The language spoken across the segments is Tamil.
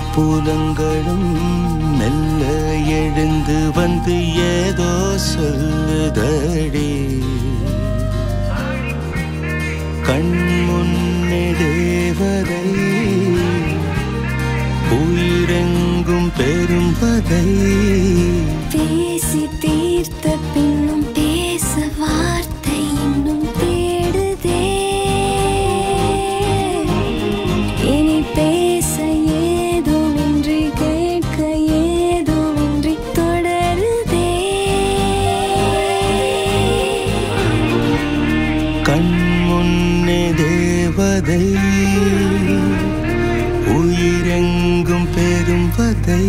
புலங்களும் மெல்ல எழுந்து வந்து ஏதோ சொல்லுதடி கண் முன்னே தேவதை உயிரெங்கும் பெரும்பதை பேசி தீர்த்த பின்னும் பேச வார்த்தை இன்னும் தேடுதே இனி பேச ஏதுமின்றி கேட்க ஏதுமின்றி தொடருதே கண் முன்னே தேவதை உயிரெங்கும் பெரும்பதை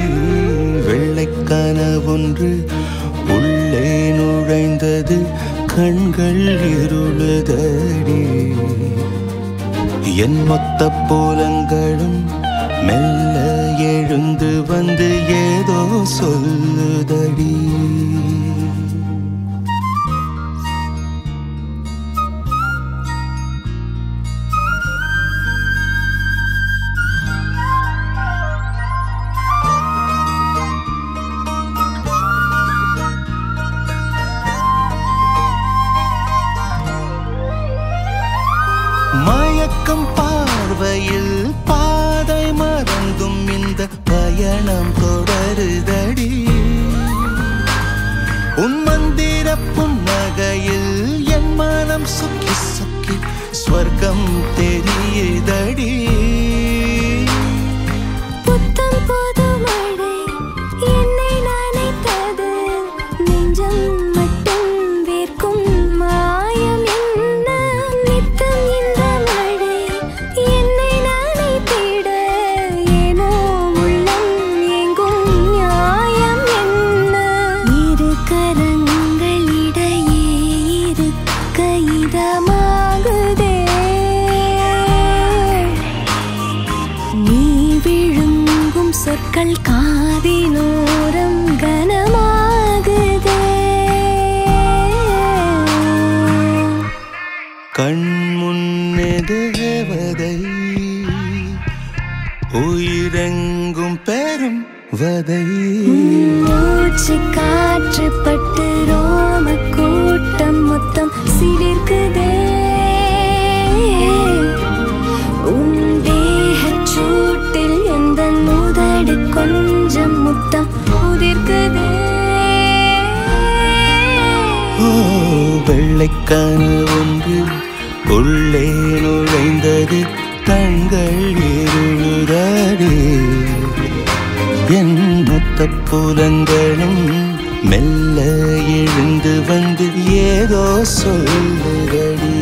வெள்ளைக்கனவொன்று உள்ளே நுழைந்தது கண்கள் இருளுதடி என் மொத்த போலங்களும் மெல்ல எழுந்து வந்து ஏதோ சொல்லுதடி மயக்கம் பார்வையில் பாதை மறந்தும் இந்த பயணம் தொடருதடி உன் மந்திர புன்னகையில் என் மனம் சுக்கி சுக்கி ஸ்வர்க்கம் தெரியுதடி புத்தம் புது மழை என்னை நனைத்தது நெஞ்சம் மட்டும் வேர்க்கும் மாயம் என்ன நித்தம் இந்த மழை என்னை நனைத்திட ஏனோ உள்ளம் எங்கும் நியாயம் என்ன இரு கரங்களிடையே இருக்க இதமாகுதே நீ விழுங்கும் சொற்கள் காதினோரம் கனமாகுதே கண் முன்னே தேவதை உயிரெங்கும் பெரும் வதை மூச்சு காற்று பட்டு ரோம கூட்டம் மொத்தம் சிலிர்க்குதே உன் தேகச் சூட்டில் எந்த முதடு கொஞ்சம் முத்தம் உதிர்க்குதே ஓ வெள்ளைக்கான ஒன்று உள்ளே நுழைந்தது கண்கள் இருளுதடி என் மொத்த புலங்களும் மெல்ல எழுந்து வந்து ஏதோ சொல்லுதடி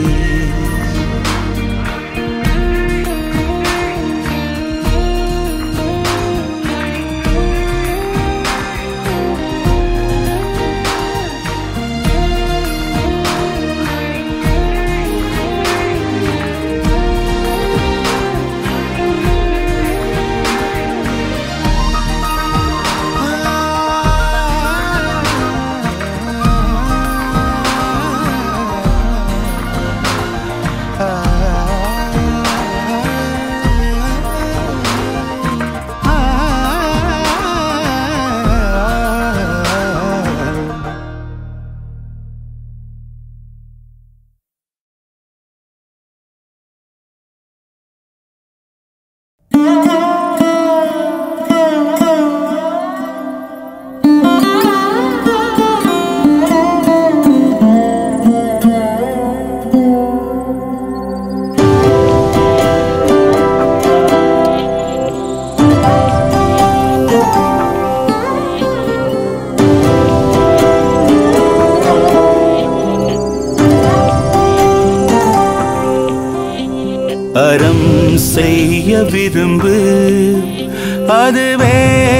அறம் செய்ய விரும்பு அதுவே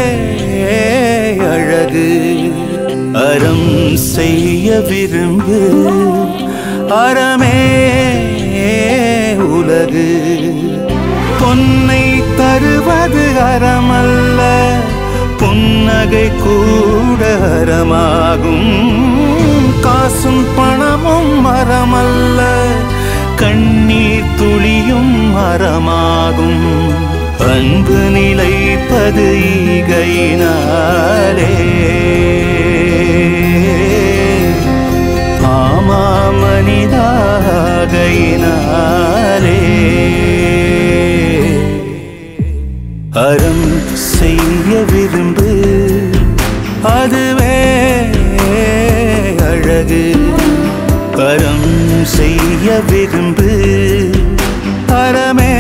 அழகு அறம் செய்ய விரும்பு அறமே உலகு பொன்னை தருவது அறமல்ல புன்னகை கூட அறமாகும் காசும் பணமும் மரமல்ல கண்ணீர் துளியும் மரமாகும் அன்பு நிலைப்பது ஈகையினாலே ஆமா மனிதாகையினாலே அறம் செய்ய விரும்பு அதுவே அழகு அறம் செய்ய விரும்பு அறமே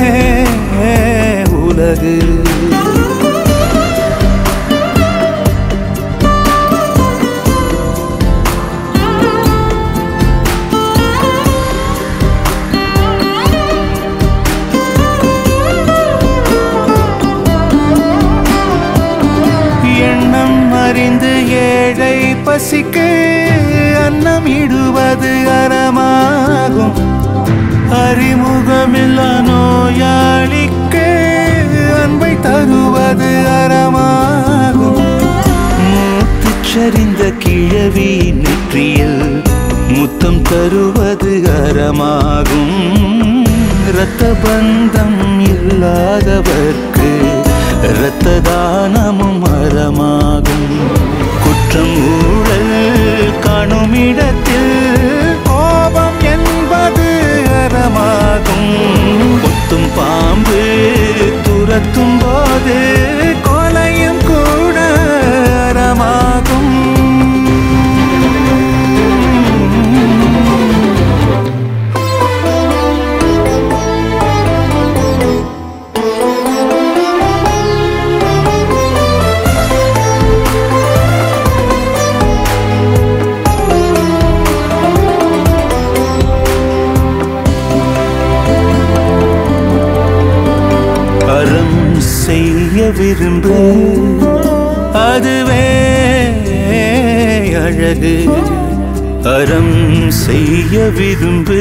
உலகு எண்ணம் அறிந்து ஏழை பசிக்கு அன்னம் இடுவது அறமாகும் அறிமுகமில்ல நோயாளிக்கு அன்பை தருவது அறமாகும் மூத்துச் சரிந்த கிழவி நெற்றியில் முத்தம் தருவது அறமாகும் இரத்த பந்தம் இல்லாதவர்க்கு இரத்த தானமும் அறமாகும் குற்றம் ஊழல் காணும் இடத்தில் கோபம் என்பது அறமாகும் கொத்தும் பாம்பு துரத்தும் போது கொலையும் கூட அறமாகும் அறம் செய்ய விரும்பு அதுவே அழகு அறம் செய்ய விரும்பு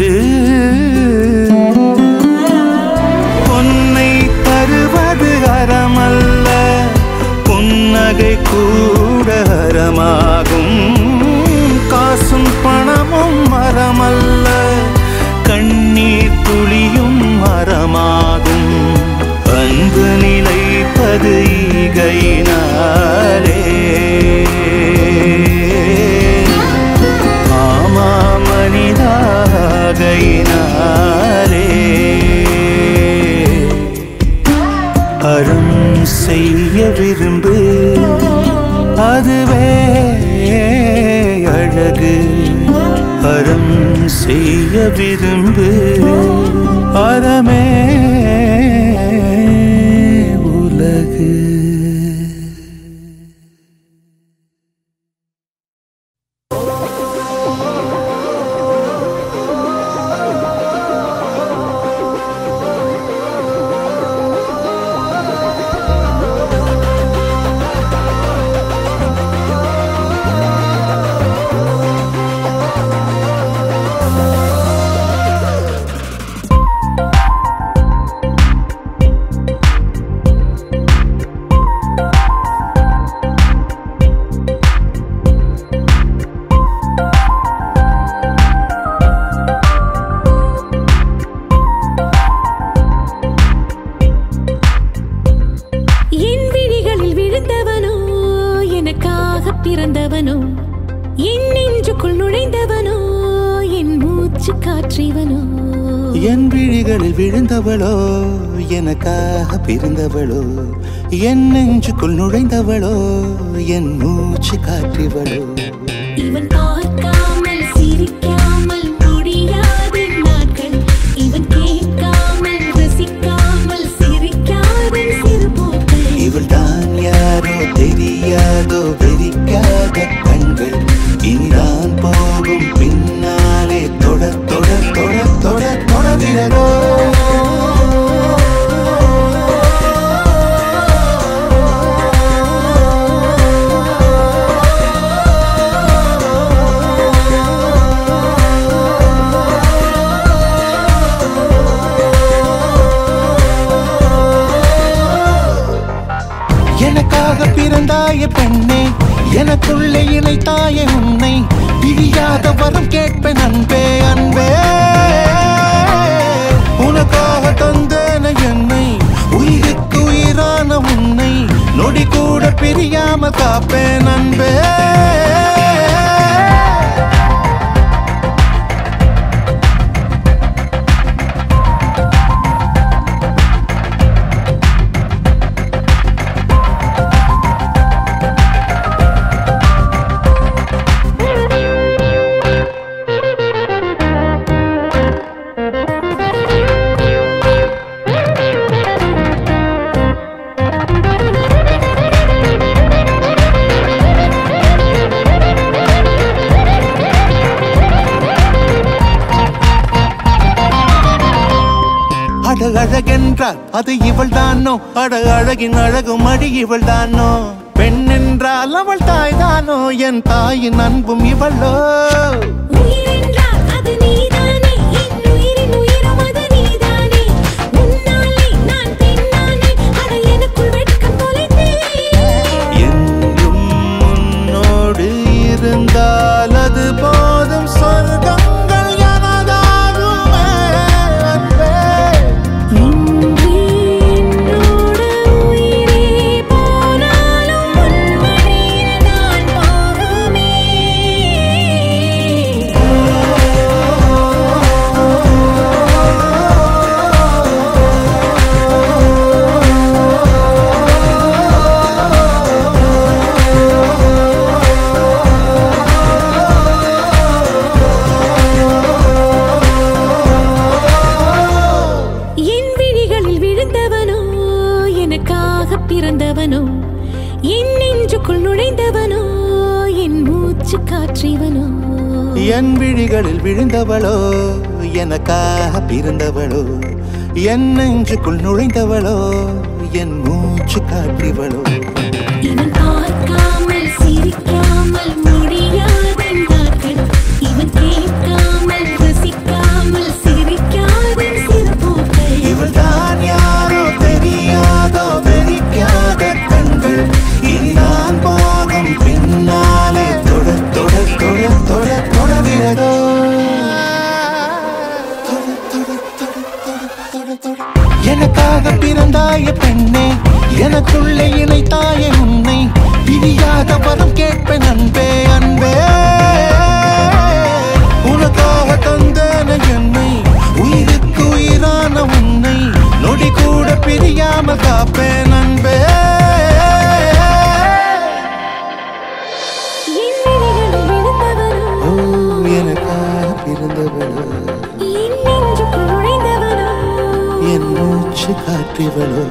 பொன்னை தருவது அறமல்ல புன்னகை கூட அறமாகும் காசும் பணமும் மரமல்ல கண்ணீர் துளியும் மரமாகும் அன்பு நிலைப்பது ஈகையினாலே ஆமா மனிதாகையினாலே அறம் செய்ய விரும்பு அதுவே அழகு அறம் செய்ய விரும்பு அறமே உலகு என் விழிகளில் விழுந்தவனோ எனக்காக பிறந்தவனோ என் நெஞ்சுக்குள் நுழைந்தவனோ என் மூச்சு காற்றிவனோ என் விழிகளில் விழுந்தவளோ எனக்காக பிறந்தவளோ என் நெஞ்சுக்குள் நுழைந்தவளோ என் மூச்சு காற்றிவளோ இவன் பார்க்காமல் சிரிக்காமல் முடியாத நாட்கள் இவன் கேட்காமல் ரசிக்காமல் சிரிக்காத சிறுபோக்கள் இவள் தான் யாரோ தெரியாதோ வெறிக்காத கண்கள் இனிதான் போகும் பின்னாலே தொட தொட தொட தொட தொடர்கிறதோ எனக்காக பிறந்தாய பெண்ணே எனக்குள்ளே இணைத்தாய உன்னை பிரியாத வரம் கேட்பேன் அன்பே அன்பே உனக்காக தந்தேன என்னை பிரியாமல் காப்பேன் அன்பே அட அழகென்றால் அது இவள் தானோ அட அழகின் அழகும் அடி இவள் தானோ பெண் என்றால் அவள் தாய் தானோ என் தாயின் அன்பும் இவளோ உயிரென்றால் அது நீதானே என் உயிரின் உயிரும் அது நீதானே உன்னாலே நான் பெண்ணானே அட எனக்குள் வெட்கம் தொலைத்தேன் என்றும் உன்னோடு இருந்தால் அது போதும் சொர்க்கங்கள் எனதாகுமே அன்பே. இன்று என்னோடு உயிரே போனாலும் உன் வழியில் நான் போகுமே என் விழிகளில் விழுந்தவனோ எனக்காக பிறந்தவனோ என் நெஞ்சுக்குள் நுழைந்தவனோ என் மூச்சு காற்றிவனோ என் விழிகளில் விழுந்தவளோ எனக்காக பிறந்தவளோ என் நெஞ்சுக்குள் நுழைந்தவளோ என் மூச்சு காற்றிவளோ இவன் பார்க்காமல் சிரிக்காமல் முடியாத நாட்கள் இவன் கேட்காமல் ரசிக்காமல் சிரிக்காத சிறுபூக்கள் இவள் தான் யாரோ தெரியாதோ வெறிக்காத கண்கள் இனிதான் போகும் பின்னாலே தொட தொட தொட தொட தொடர்கிறதோ எனக்காக பிறந்தாய பெண்ணே எனக்குள்ளே இணைத்தாய உன்னை பிரியாத வரம் கேட்பேன் அன்பே அன்பே உனக்காக தந்தன என்னை உயிருக்கு உயிரான உன்னை நொடி கூட பிரியாமல் காப்பேன் அன்பே என் விழிகளில் விழுந்தவனோ ஓ எனக்காக பிறந்தவளோ என் நெஞ்சுக்குள் நுழைந்தவனோ என் மூச்சு காற்றிவளோ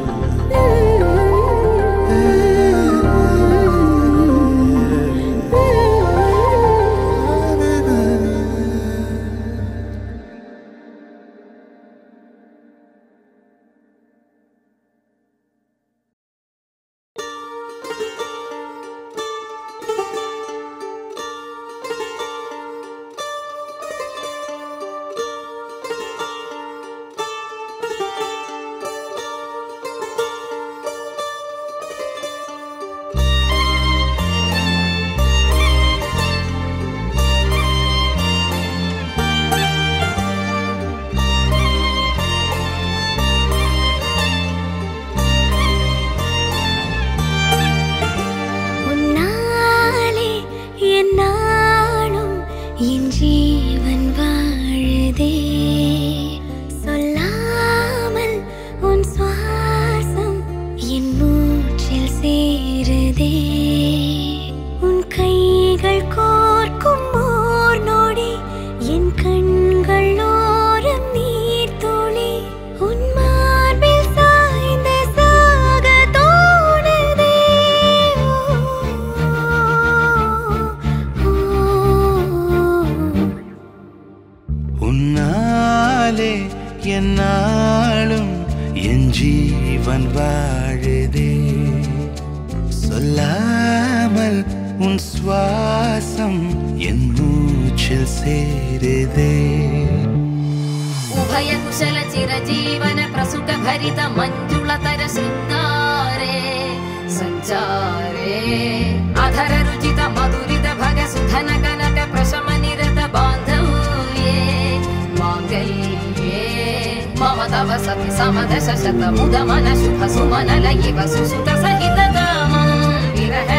உன்னாலே என் நாளும் என் ஜீவன் வாழுதே சொல்லாமல் உன் சுவாசம் என் மூச்சில் சேருதே உன் கைகள் கோர்க்கும் ஓர் நொடி என் கண்கள் ஓரம் நீர் துளி உன் மார்பில் சாய்ந்த சாக தோணுதே உன்னாலே என்னாலும் என் ஜீவன் வாழுதே சொல்லாமல் உன் சுவாசம் என் மூச்சில் சேருதே उभय कुशल चिरजीवन प्रसुख भरित मञ्जुलतर शृङ्गारे सञ्चारे अधर रुचित मधुरित भग सुधन कनक प्रशम निरत बान्धव्ये माङ्गल्ये मम तव सति समदश शत मुद मन शुभ सुमन लयिव सुसुत सहित कामम् विरह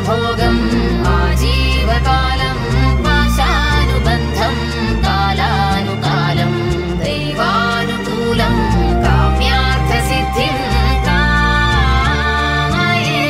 സുഖഭോഗം ആജീവകാലം പാശാനുബന്ധം കാലാനുകാലം ദൈവാനുകൂലം കാമ്യാർത്ഥസിദ്ധിം കാമയേ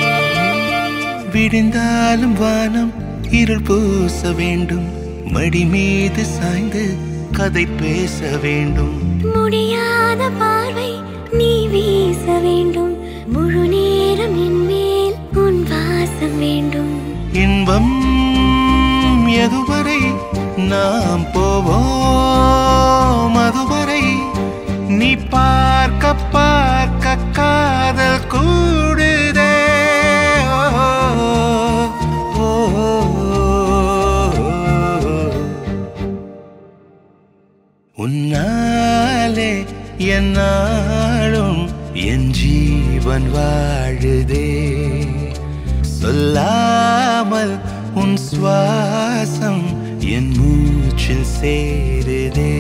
விடிந்தாலும் வானம் இருள் பூச வேண்டும் மடி மீது சாய்ந்து கதை பேச வேண்டும் முடியாத பார்வை நீ வீச வேண்டும் முழு நேரம் என் மேல் உன் வாசம் வேண்டும் இன்பம் எதுவரை நாம் போவோம் அதுவரை நீ பார்க்க பார்க்க காதல் கூடுதே ஓ, ஓ, ஓ. உன்னாலே என்னாலும் என் ஜீவன் வாழுதே சொல்லாமல் உன் சுவாசம் என் மூச்சில் சேருதே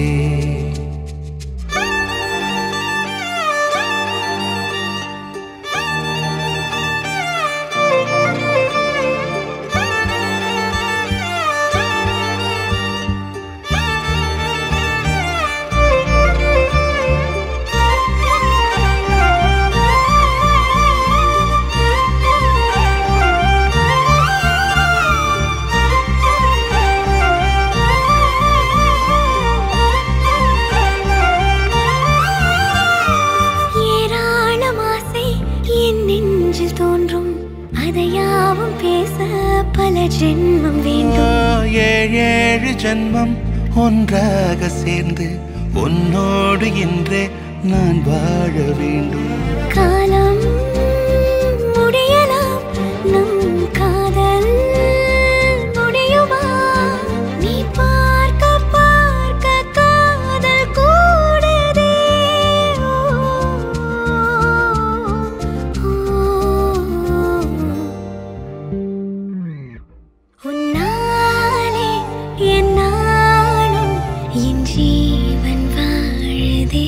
ஏராளம் ஆசை என் நெஞ்சில் தோன்றும் அதையாவும் பேச பல ஜென்மம் வேண்டும் ஏழு ஏழு ஜன்மம் ஒன்றாக சேர்ந்து உன்னோடு இன்றே நான் வாழ வேண்டும் காலம் முடியலாம் நம் காதல் முடியுமா நீ பார்க்க பார்க்க காதல் கூடுதே உன்னாலே என் நாளும் என் ஜீவன் வாழுதே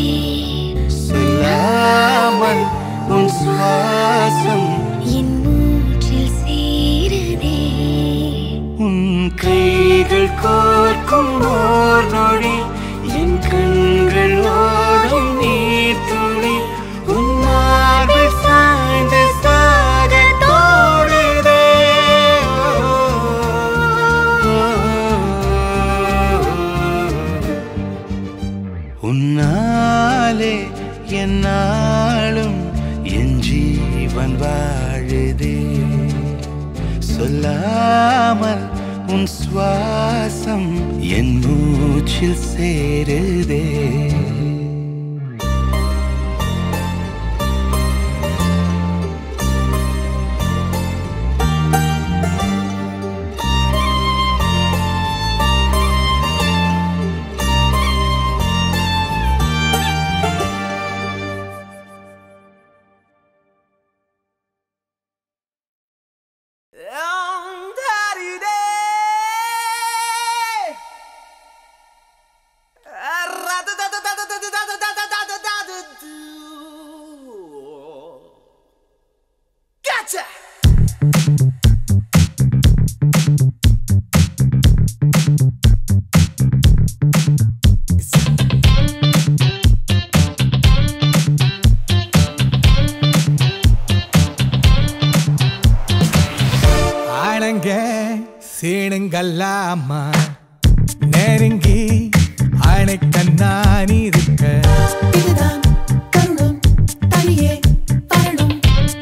சொல்லாமல் உன் சுவாசம் என் மூச்சில் சேருதே உன் கைகள் கோர்க்கும் ஓர் நொடி என் கண்கள் ஓடும் நீர் துளி உன் மார்பில் சாய்ந்து சாக தோடுதே உன்னாலே என்னாலும் என் ஜீவன் வாழுதே சொல்லாமல் உன் சுவாசம் என் மூச்சில் சேருதே Gotcha! ஆனங்க சீனுங்கல்லாமா நெருங்கி அணைக்கண்ணான் இருக்க இதுதான் தருணம் தனியே வரணும்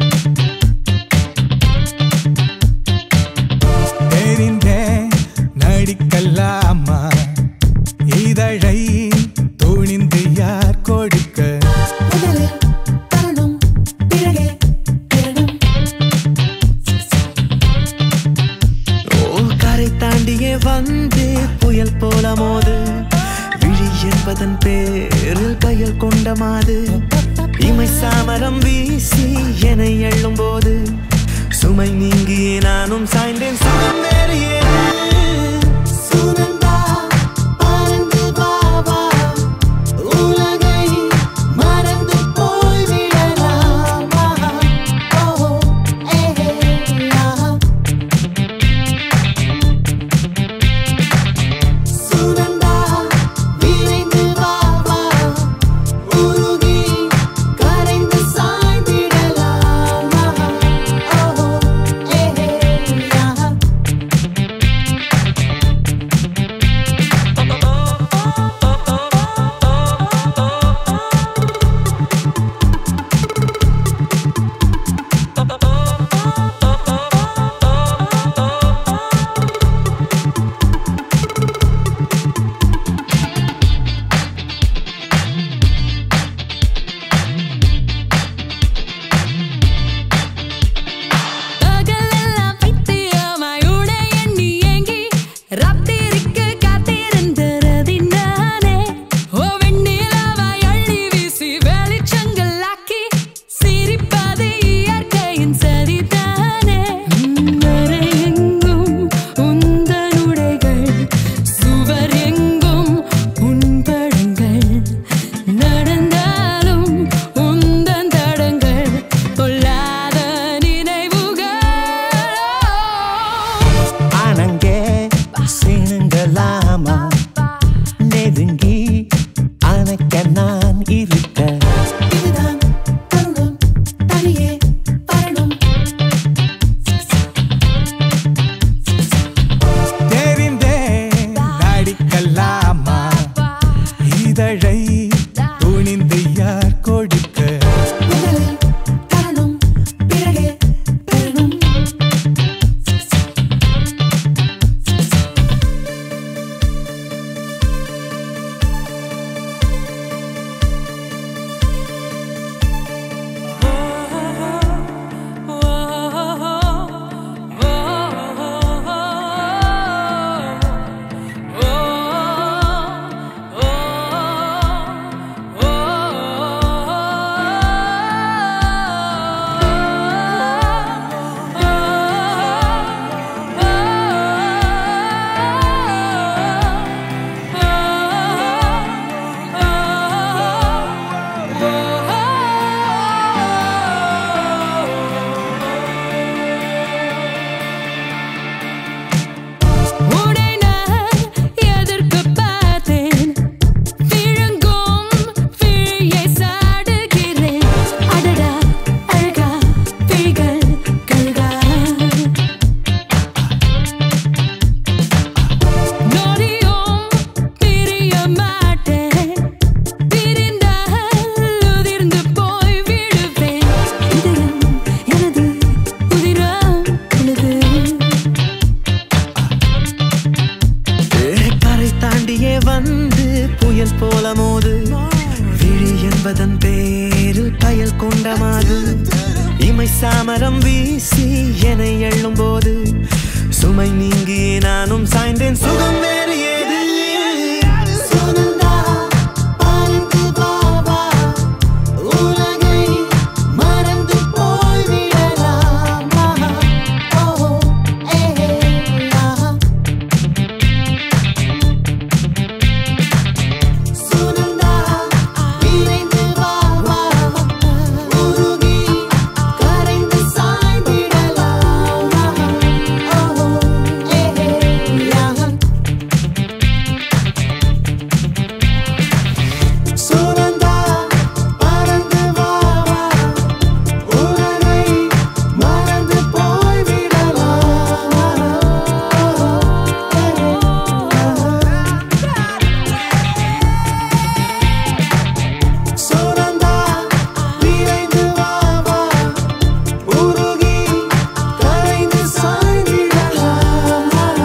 தெரிந்த நடிக்கல்லாமா இதழை துணிந்து யார் கொடுக்க முதலில் தருணம் பிறகே பெறணும் ஓ கரை தாண்டியே வந்து புயல் போல மோது விழி என்பதன் பேரில் கையில் கொண்ட மாது இமை சாமரம் வீசி என எள்ளும் போது சுமை நீங்கி நானும் சாய்ந்தேன் சுகம் வேறு ஏது? சுனந்தா பறந்து வா வா உலகை மறந்து போய்விடலாம் ஓ ஏ ஆ என்பதன் பேரில் பயல் கொண்ட மாது இமை சாமரம் வீசி என எள்ளும் போது சுமை நீங்கி நானும் சாய்ந்தேன் சுகம் வேறு ஏது சுனந்தா பறந்து வா வா உலகை மறந்து போய்விடலாமா ஓ ஏ ஆஹா சுனந்தா விரைந்து வா வா உருகி கரைந்து சாய்ந்திடலாமா ஓ ஏ ஆஹா சுனந்தா பறந்து வா வா உலகை மறந்து போய்விடலாமா சுனந்தா விரைந்து வா வா உருகி கரைந்து சாய்ந்திடலாமா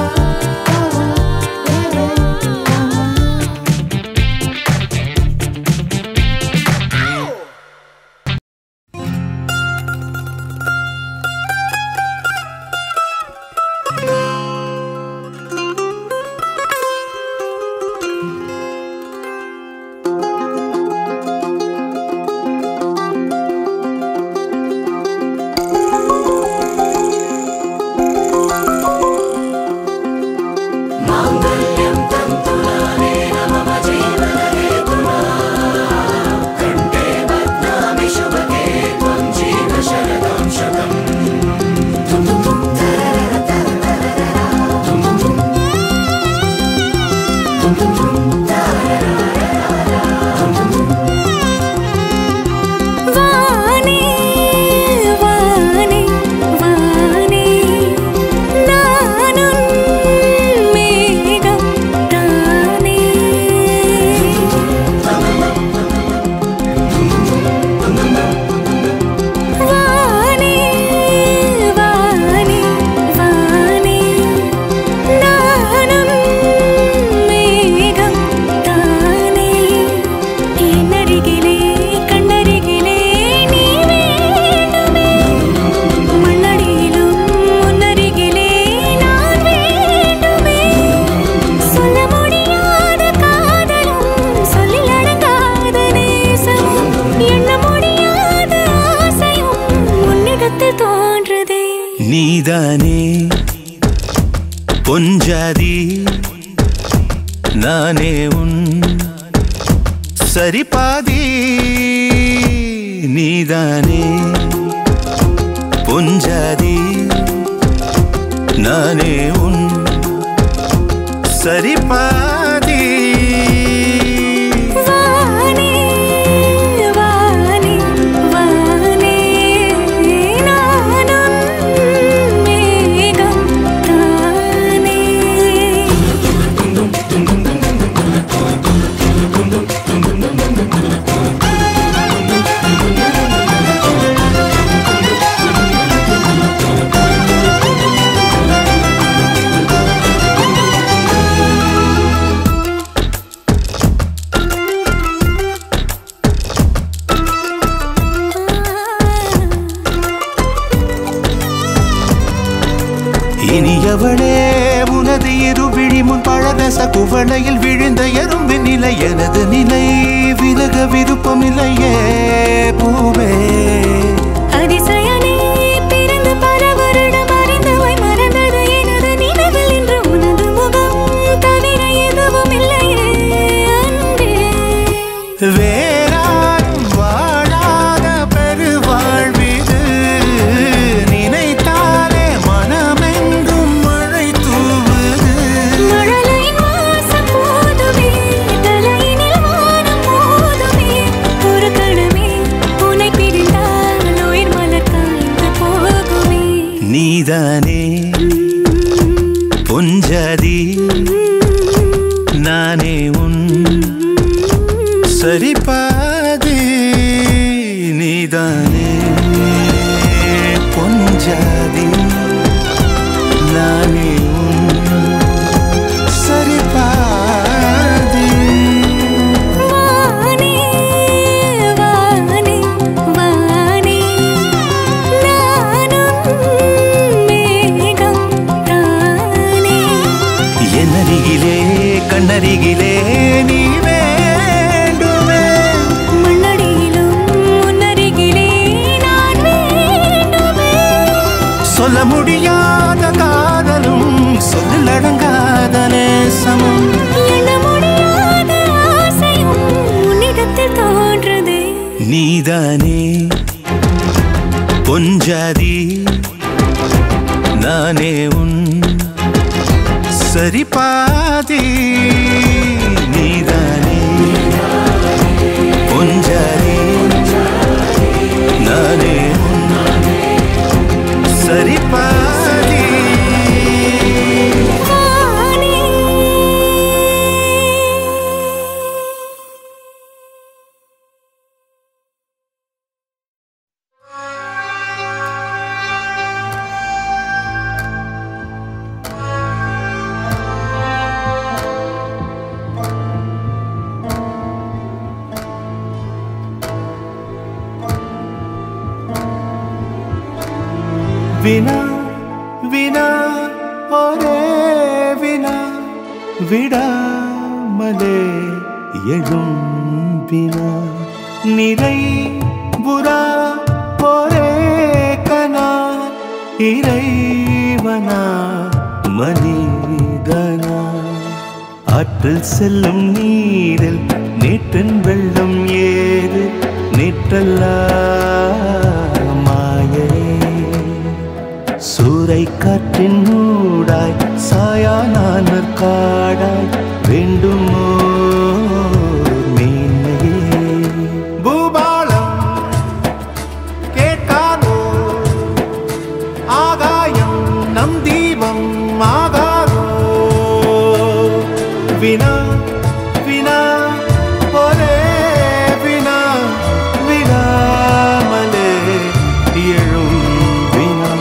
வானே வானே வானே நானும் மேகம் தானே வானே வானே வானே நானும் மேகம் தானே என்னருகிலே கண்ணருகிலே நீ வேண்டுமே மண்ணடியிலும் முன்னருகிலே நான் வேண்டுமே சொல்ல முடியாத காதலும் சொல்லில் அடங்காத நேசமும் எண்ண முடியாத ஆசையும் உன்னிடத்தில் தோன்றுதே நீதானே பொஞ்சாதி நானே உன் சரிபாதி நீதானே பொஞ்சாதி நானே உன் சரிபாதி வானே வானே வானே நானும் மேகம் தானே இனியவளே உனது இருவிழி முன் பழரச குவளையில் விழுந்த எறும்பின் நிலை எனது நிலை விலக விருப்பமில்லையே பூவே அதிசயனே பிறந்து பல வருடம் அறிந்தவை மறந்தது எனது நினைவில் இன்று உனது முகம் தவிர எதுவும் இல்லையே அன்பே வேறாரும் வாழாத பெருவாழ்விது நினைத்தாலே மனமெங்கும் மழை தூவுது மழலையின் வாசம் போதுமே தலையினில் வானம் போதுமே ஒரு கணமே உன்னை பிரிந்தால் உயிர் மலர் காய்ந்து போகுமே நீதானே பொஞ்சாதி நானே உன் சரிபாதி நீதானே பொஞ்சாதி நானே உன் சரிபாதி வானே நீதானே பொஞ்சாதி நானே உன் சரிபாதி நீதானே பொஞ்சாதி நானே உன் சரிபாதி வினா வினா ஒரே வினா விடாமலே எழும் வினா நிறை புறா ஒரே கனா இறைவனா மனிதனா ஆற்றில் செல்லும் நீரில் நேற்றின் வெள்ளம் ஏது நேற்றல்லா மாயே சூறை காற்றின் மூடாய் சாயா நானர் காடாய் வேண்டுமோ மேன்மையே பூபாலம் கேட்காதோ ஆகாயம் நம் தீபம் ஆகாதோ வினா வினா ஒரே வினா விடாமலே எழும் வினா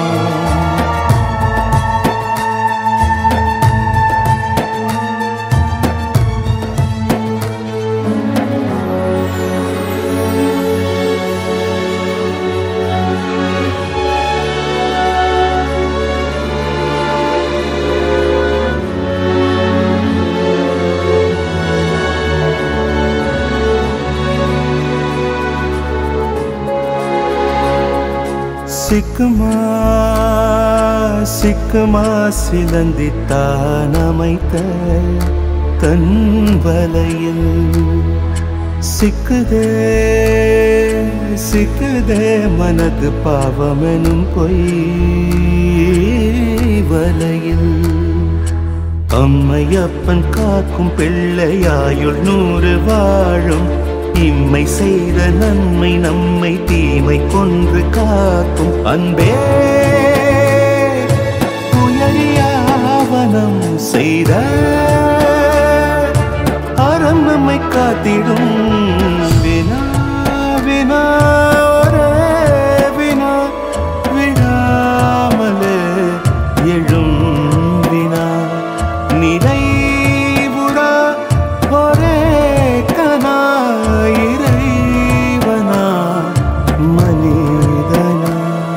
சிக்குமா சிக்குமா சிலந்தித்தான் அமைத்த தன் வலையில் சிக்குதே சிக்குதே மனது பாவமெனும் பொய் வலையில் அம்மையப்பன் காக்கும் பிள்ளையாயுள் நூறு வாழும் இம்மை செய்த நன்மை நம்மை தீமை கொன்று காக்கும் அன்பே உயரியாவனம் செய்த அறம் நம்மை காத்திடும் வினா வினா ஒரே வினா விடாமலே எழும் வினா நிறைவுடா ஒரே கனா இறைவனா மனிதனா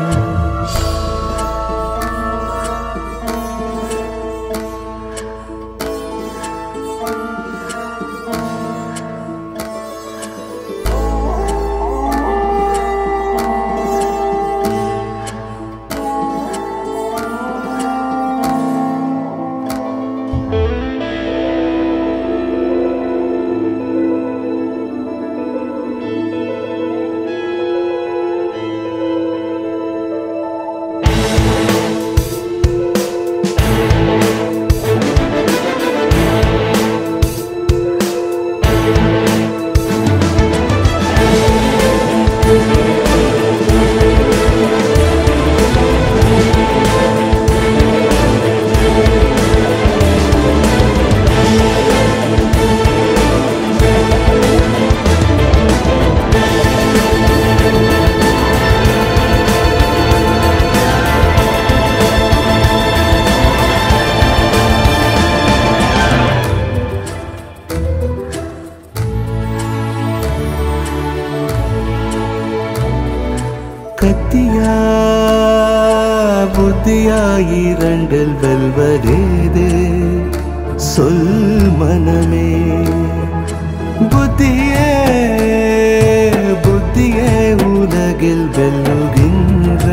கத்தியா புத்தியா இரண்டில் வெல்வதேது சொல் மனமே புத்தியே புத்தியே உலகில் வெல்லுகின்ற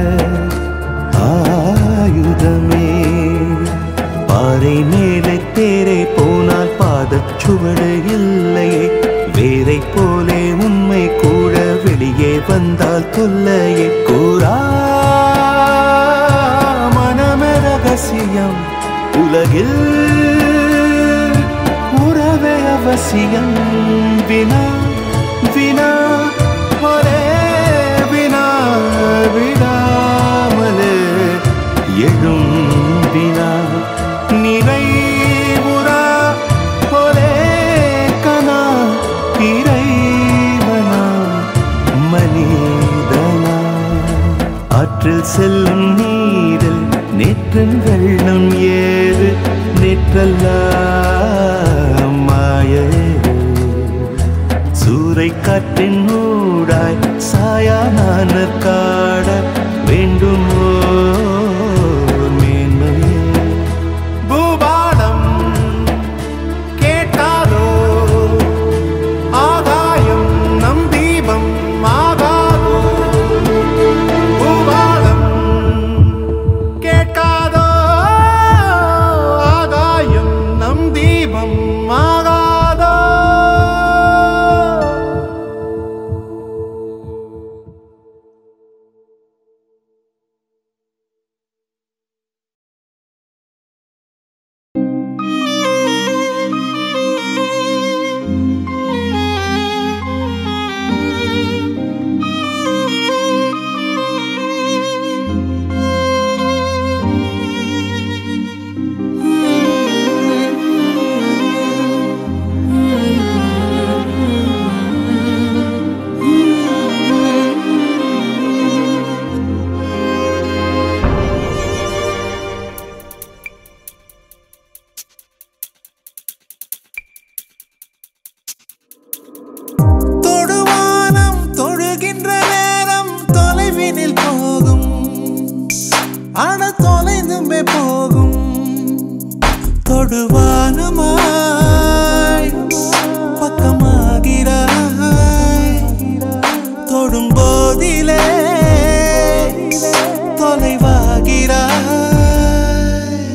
ஆயுதமே பாறை மேலே தேரை போனால் பாதச்சுவடு இல்லையே வேரை போலே உண்மை கூட வெளியே வந்தால் தொல்லையை கூறா மனமே ரகசியம் உலகில் உறவே அவசியம் வினா வினா ஒரே வினா விடாமலே எழும் வினா நிறைவுறா ஒரே கனா இறைவனா மனிதனா ஆற்றில் செல்லும் நீரில் நேற்றன் வெள்ளம் ஏறு நேற்றெல்லாம் மாயேறு சூறை காற்றின் ஊடாய் சாயான காட வேண்டுமோ மேன்மையே பூபாலம் கேட்டாலோ ஆகாயம் நம் தீபம் ஆகாதோ பூபாலம் கேட்காதோ ஆகாயம் நம் தீபம் ஆகாதோ தொடுவானம் தொழுகின்ற நேரம் தொலைவினில் போகும் அட தொலைந்துமே போகும் தொடுவானமாய் பக்கமாகிறாய் தொடும் போதிலே தொலைவாகிறாய்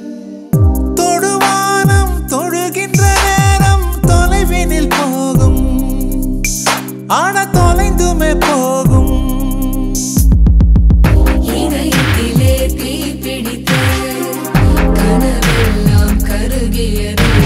தொடுவானம் தொழுகின்ற நேரம் தொலைவினில் போகும் ஆன தொலைந்துமே போகும் இதயத்திலே தீ பிடித்து கனவெல்லாம் கருகியது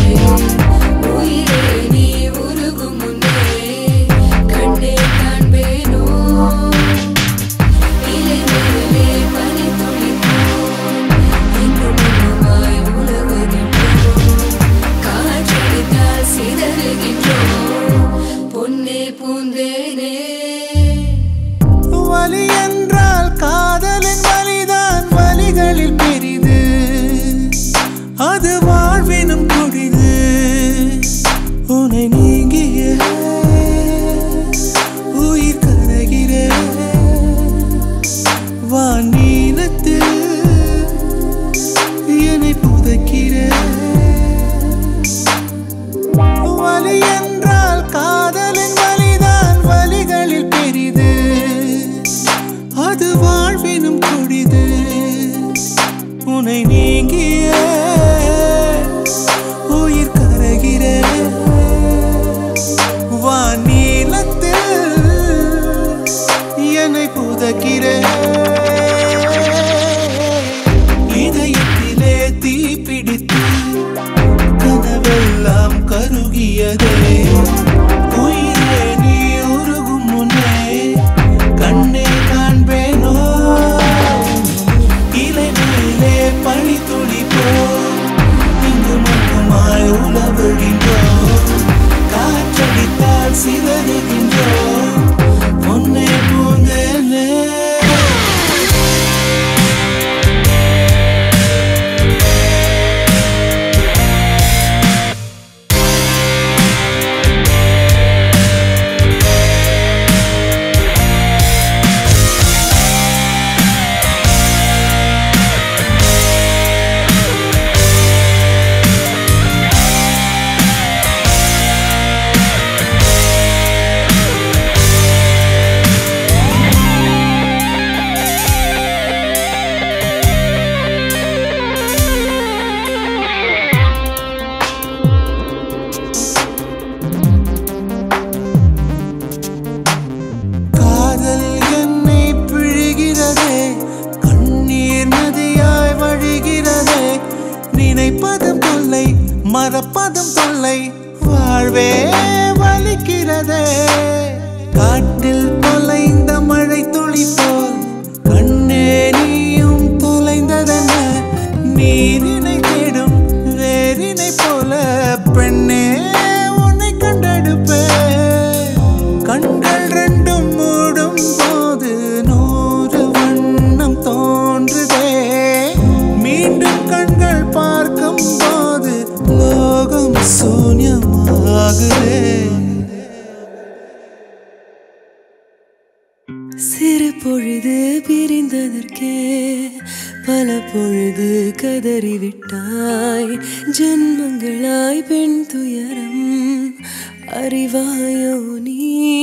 மறப்பதும் தொல்லை வாழ்வே வலிக்கிறதே காட்டில் தொலைந்த மழை துளி போல் கண்ணே நீயும் தொலைந்ததென்ன நீரினை தேடும் வேரினை போல பெண்ணே உன்னை கண்டெடுப்பே கண்கள் ரெண்டும் மூடும் போது நூறு வண்ணம் தோன்றுதே மீண்டும் கண்கள் பார்க்கும் போது லோகம் சூன்யமாகுதே சிறு பொழுது பிரிந்ததற்கே பல பொழுது கதறிவிட்டாய் ஜென்மங்களாய் பெண் துயரம் அறிவாயோ நீ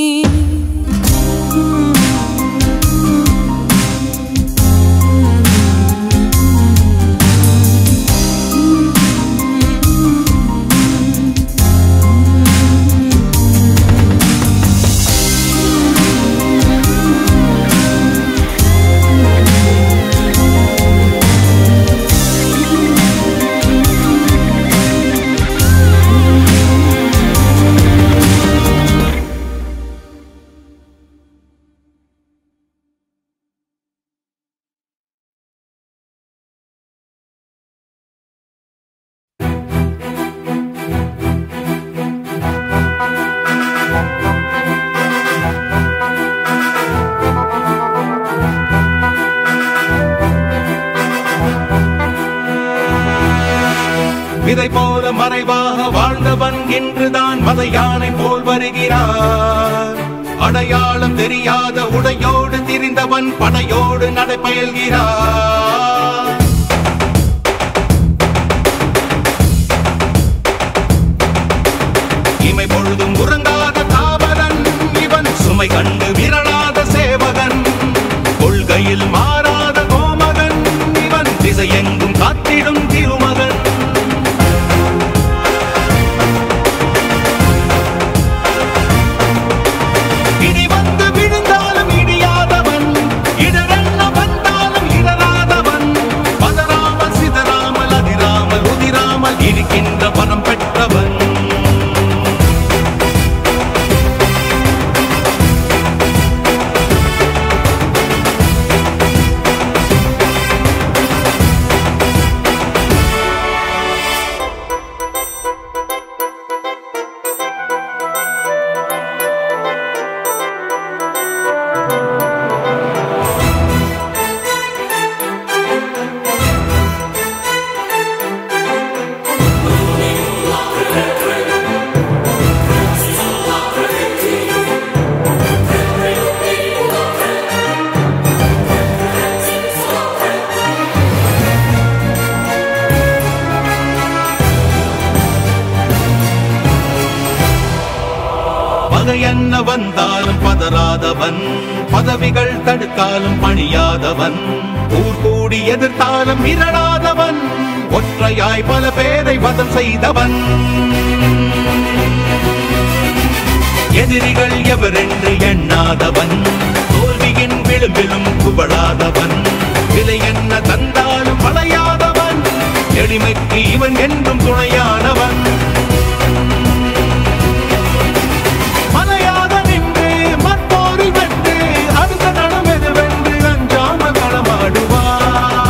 விதை போல மறைவாக வாழ்ந்தவன் இன்றுதான் மத யானை போல் வருகிறார் அடையாளம் தெரியாத உடையோடு திரிந்தவன் படையோடு நடைபயல்கிறார் இமை பொழுதும் உறங்காத தாவரன் இவன் சுமை கண்டு விரலாத சேவகன் கொள்கையில் மாறாத கோமகன் இவன் திசையெங்கும் காத்திடும் திருமகன் இடி வந்து விழுந்தாலும் இடியாதவன் இடரென்ன வந்தாலும் இடராதவன் பதறாமல் சிதறாமல் அதிராமல் உதிராமல் இருக்கின்ற பணம் பெற்றவன் பகை என்ன வந்தாலும் பதறாதவன் பதவிகள் தடுத்தாலும் பணியாதவன் ஊர் கூடி எதிர்த்தாலும் மிரளாதவன் ஒற்றையாய் பல பேரை வதம் செய்தவன் எதிரிகள் எவரென்று எண்ணாதவன் தோல்வியின் விளிம்பிலும் குவளாதவன் விலை என்ன தந்தாலும் வளையாதவன் எளிமைக்கு இவன் என்றும் துணையானவன் மலையாக நின்று மற்போரில் வென்று அடுத்த நடம் எதுவென்று அஞ்சாமல் களமாடுவார்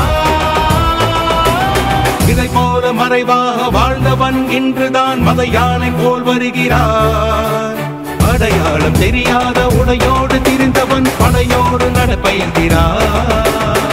இதை போல மறைவாக வாழ்ந்தவன் இன்றுதான் மத யானை போல் வருகிறார் அடையாளம் தெரியாத உடையோடு திரிந்தவன் படையோடு நடப்பயல்கிறார்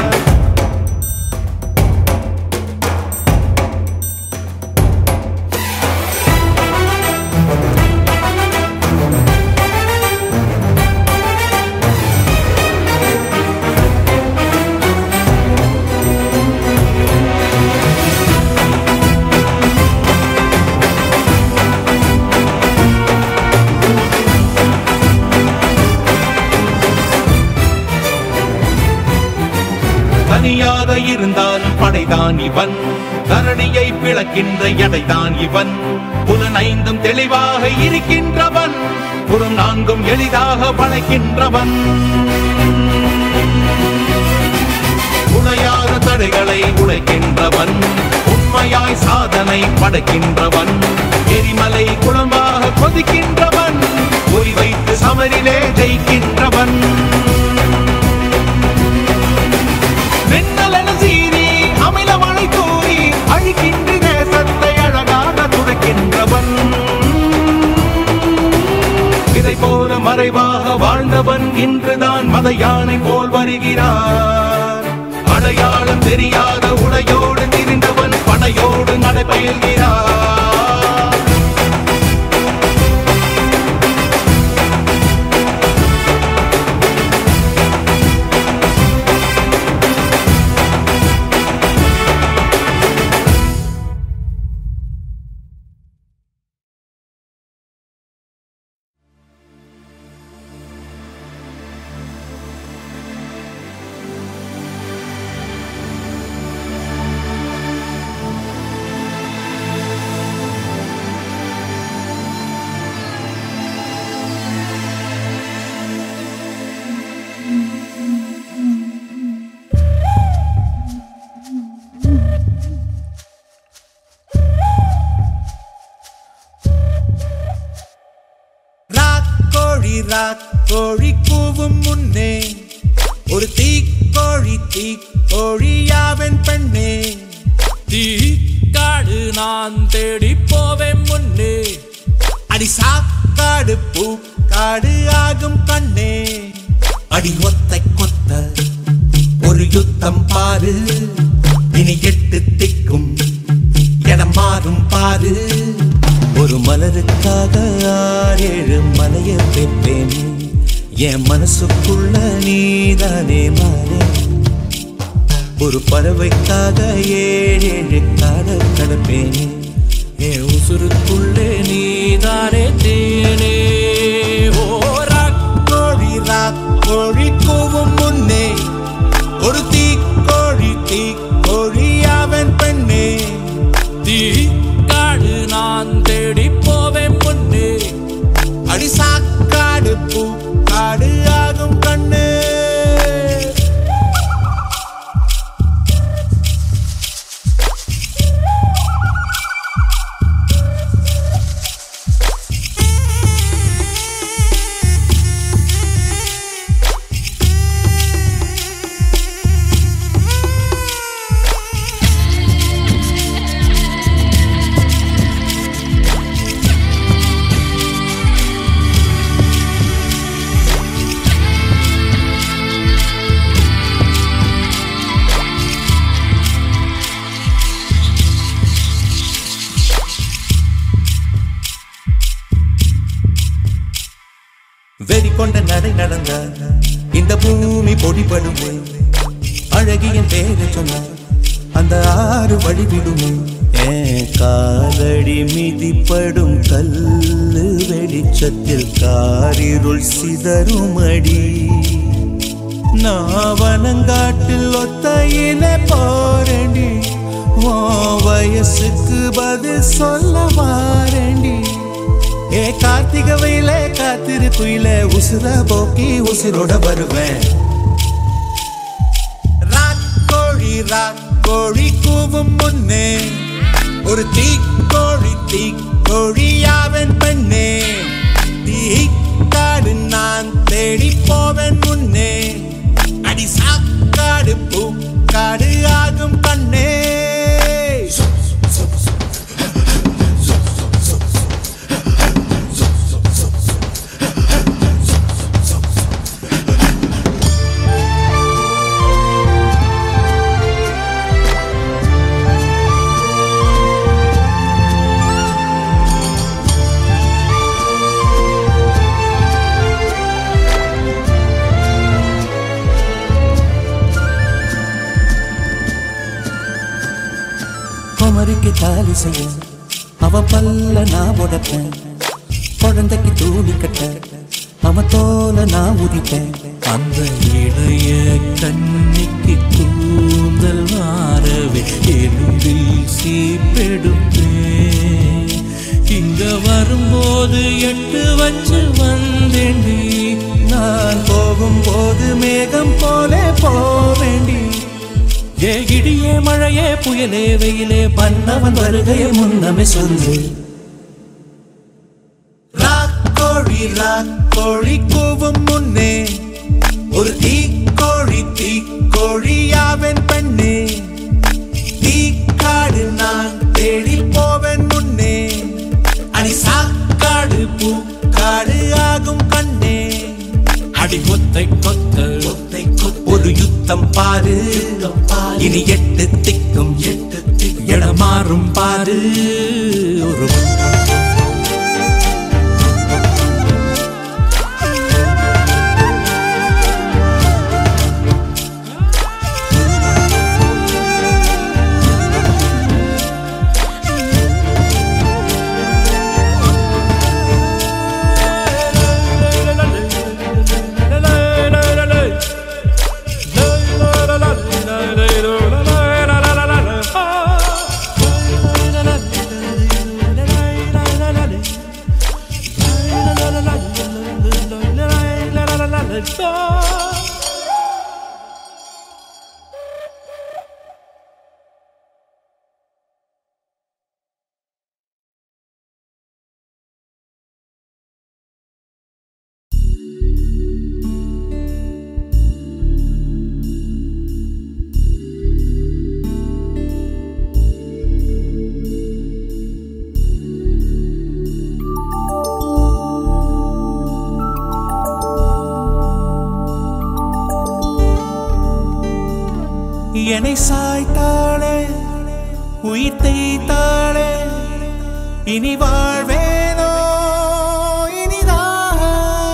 தனியாக இருந்தாலும் படைதான் இவன் தரணியை பிளக்கின்ற எடைதான் இவன் புலனைந்தும் தெளிவாக இருக்கின்றவன் புறம் நான்கும் எளிதாக வளைக்கின்றவன் உடையாத தடைகளை உடைக்கின்றவன் உண்மை உண்மையாய் சாதனை படைக்கின்றவன் எரிமலை குளமாக கொதிக்கின்றவன் ஒலி வைத்து சமரிலே ஜெயிக்கின்றவன் வெண்ணலன சீறி அமில மழை தூறி அழிக்கின்ற தேசத்தை அழகாக துடைக்கின்றவன் இதை போல மறைவாக வாழ்ந்தவன் இன்றுதான் மத யானை போல் வருகிறார் அடையாளம் தெரியாத உடையோடு திரிந்தவன் படையோடு நடைபெயல்கிறார் ராக்கோழி ராக்கோழி கூவும் முன்னே ஒரு தீக்கோழி தீக்கோழியாவன் பெண்ணே தீக்காடு நான் தேடி போவேன் முன்னே அடி சாக்காடு பூக்காடு ஆகும் கண்ணே அடி ஒத்தை கொத்த ஒரு யுத்தம் பாரு இனி எட்டு திக்கும் இடம் மாறும் பாரு ஒரு மலருக்காக ஆறேழு மலைய பெற்றேன் என் மனசுக்குள்ள நீதானே மாறே ஒரு பறவைக்காக ஏழேழு காதல் கடப்பேன் என் உசுருக்குள்ளே நீதானே தேனே ஓ கோழி ராக்கோழி கூவும் முன்னே ஒரு தீக்கோழி தீக்கோழி அவன் பெண்ணே தீக்காடு நான் தேடி போவேன் முன்னே அடி சாக்காடு பூக்காடு ஆகும் கண்ணே வெறி கொண்ட நடை நடந்த இந்த பூமி பொடிபடுமே அழகியின் பேரை சொன்ன அந்த ஆறு வழிவிடுமே ஏன் காலடி மிதிப்படும் கல்லு வெளிச்சத்தில் காரிருள் சிதறுமடி நாவனங்காட்டில் ஒத்தையில போரண்டி ஓ வயசுக்கு பதில் சொல்ல வாரண்டி ஏ கார்த்திக வெயில காத்திருக்குயில உசுர போக்கி உசுரோட வருவேன் ராக்கோழி ராக்கோழி கூவும் முன்னே ஒரு தீக்கோழி தீக்கோழியாவன் பெண்ணே தீக்காடு நான் தேடி போவேன் முன்னே அடி சாக்காடு பூக்காடு ஆகும் கண்ணே குமரிக்கு தாலி செய்ய அவ பல்ல நான் உடைப்பேன் குழந்தைக்கு தூளி கட்ட அவ தோல நான் உதிப்பேன் அந்த இளைய கண்ணிக்கு கூந்தல் மாறவே எலும்பில் சீப்பெடுப்பேன் இங்க வரும்போது எட்டு வச்சு வந்தேண்டி நான் போகும்போது மேகம் போல போவேண்டி ஏ இடியே மழையே புயலே வெயிலே மன்னவன் வருகையை முன்னமே சொல்லு ராக்கோழி ராக்கோழி கூவும் முன்னே ஒரு தீக்கோழி தீக்கோழியாவன் பெண்ணே தீக்காடு நான் தேடி போவேன் முன்னே அடி சாக்காடு பூக்காடு ஆகும் கண்ணே அடி கொத்தை கொத்த கொத்தை கொத்த ஒரு யுத்தம் பாரு இனி எட்டு திக்கும் எட்டு திக்கும் இடமாறும் பாரு ஒரு என்னை சாய்த்தாளே உயிர் தேய்த்தாளே இனி வாழ்வேனோ இனிதாக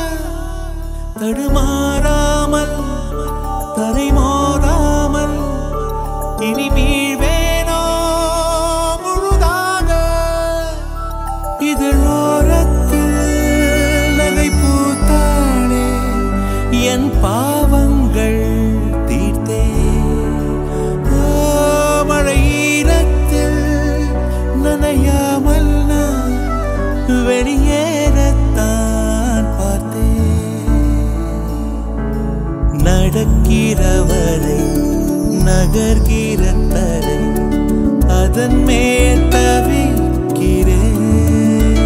தடுமாறாமல் தரை மோதாமல் இனி வீழ்வேனோ முழுதாக இதழோரத்தில் நகை பூத்தாளே என் பாவங்கள் தீர்த்தே ஓ, மழை ஈரத்தில் நனையாமல் நான் வெளியேறத்தான் பார்த்தேன் நடக்கிறவரை நகர்கிற தரை அதன் மேல் தவிக்கிறேன்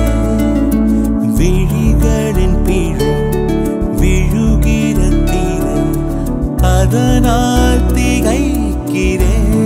விழிகளின் பிழை விழுகிற தீரை அதனால் திகைக்கிறேன்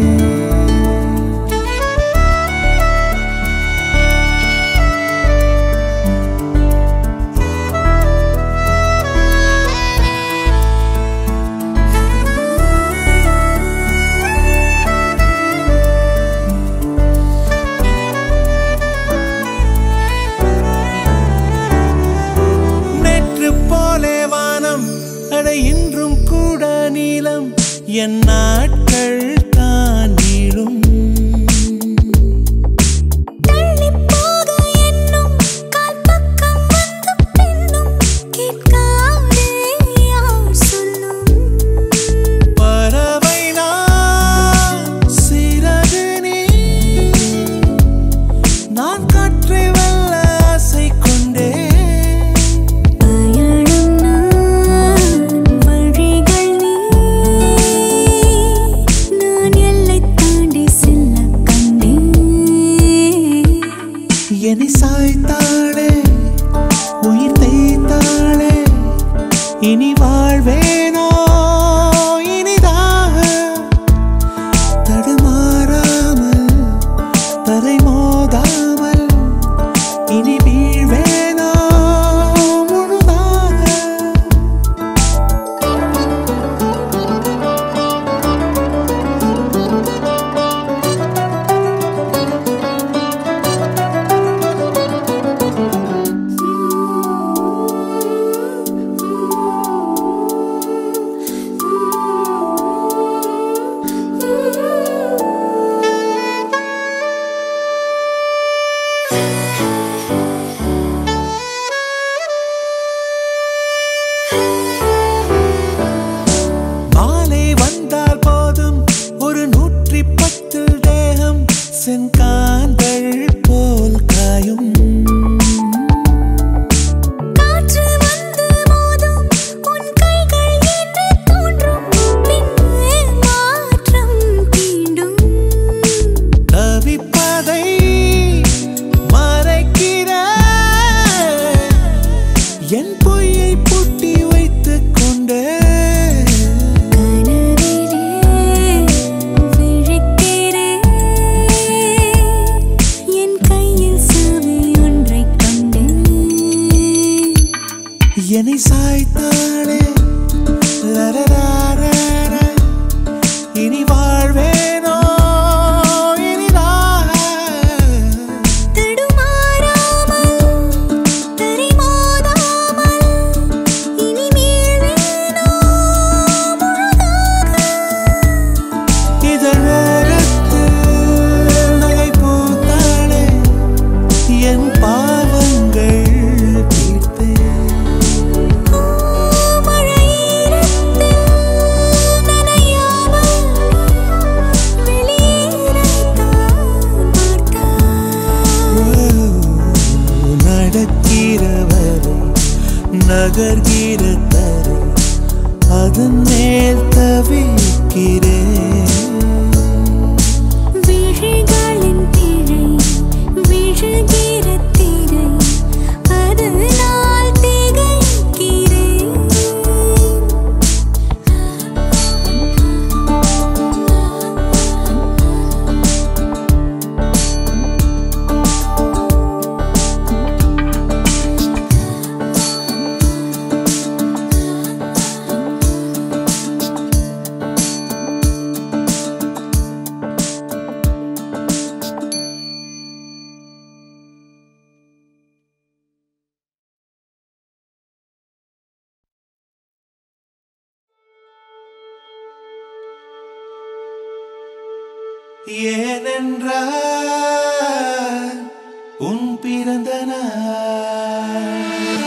நேற்று போலே வானம் அட இன்றும் கூட நீளம் என் நாட்கள் தான் நீளும் தள்ளிப் போக என்னும் கால் பக்கம் வந்து பின்னும் கேட்காதே யார் சொல்லும் பறவை நான் சிறகு நீ நான் காற்றை வெல்ல ஆசை கொண்டேன் பயணம் நான் வழிகள் நீ நான் எல்லை தாண்டி செல்ல கண்டேன் என்னை சாய்த்தாளே உயிர் தேய்த்தாளே இனி வாழ்வேனோ இனிதாக தடுமாறாமல் தரை மோதாமல் இனி வீழ்வேனோ முழுதாக Ooh. என் பொய்யை பூட்டி வைத்துக் கொண்டேன் கனவிலே விழிக்கிறேன் என் கையில் சாவி ஒன்றைக் கண்டேன் என்னை சாய்த்தாளே லரராரர. இனி வாழ்வேனோ இனிதாக தடுமாறாமல் தரிமோதாமல் இனி மீள்வேனோ முழுதாக இதழத்தில் நகை பூத்தாளே என் பாவங்கள் தீர்த்தேன் மழையிரத்தில் நனையாமல் வெளியேறத்தான் பார்த்தாய் நடக்கிறவரை நகர்கிற தரை அதன் மேல் தவிக்கிறேன் விழிகளின் திரை விழுகிற திரை அதனால் திகைக்கிறேன் ஏனென்றால் உன் பிறந்த நாள்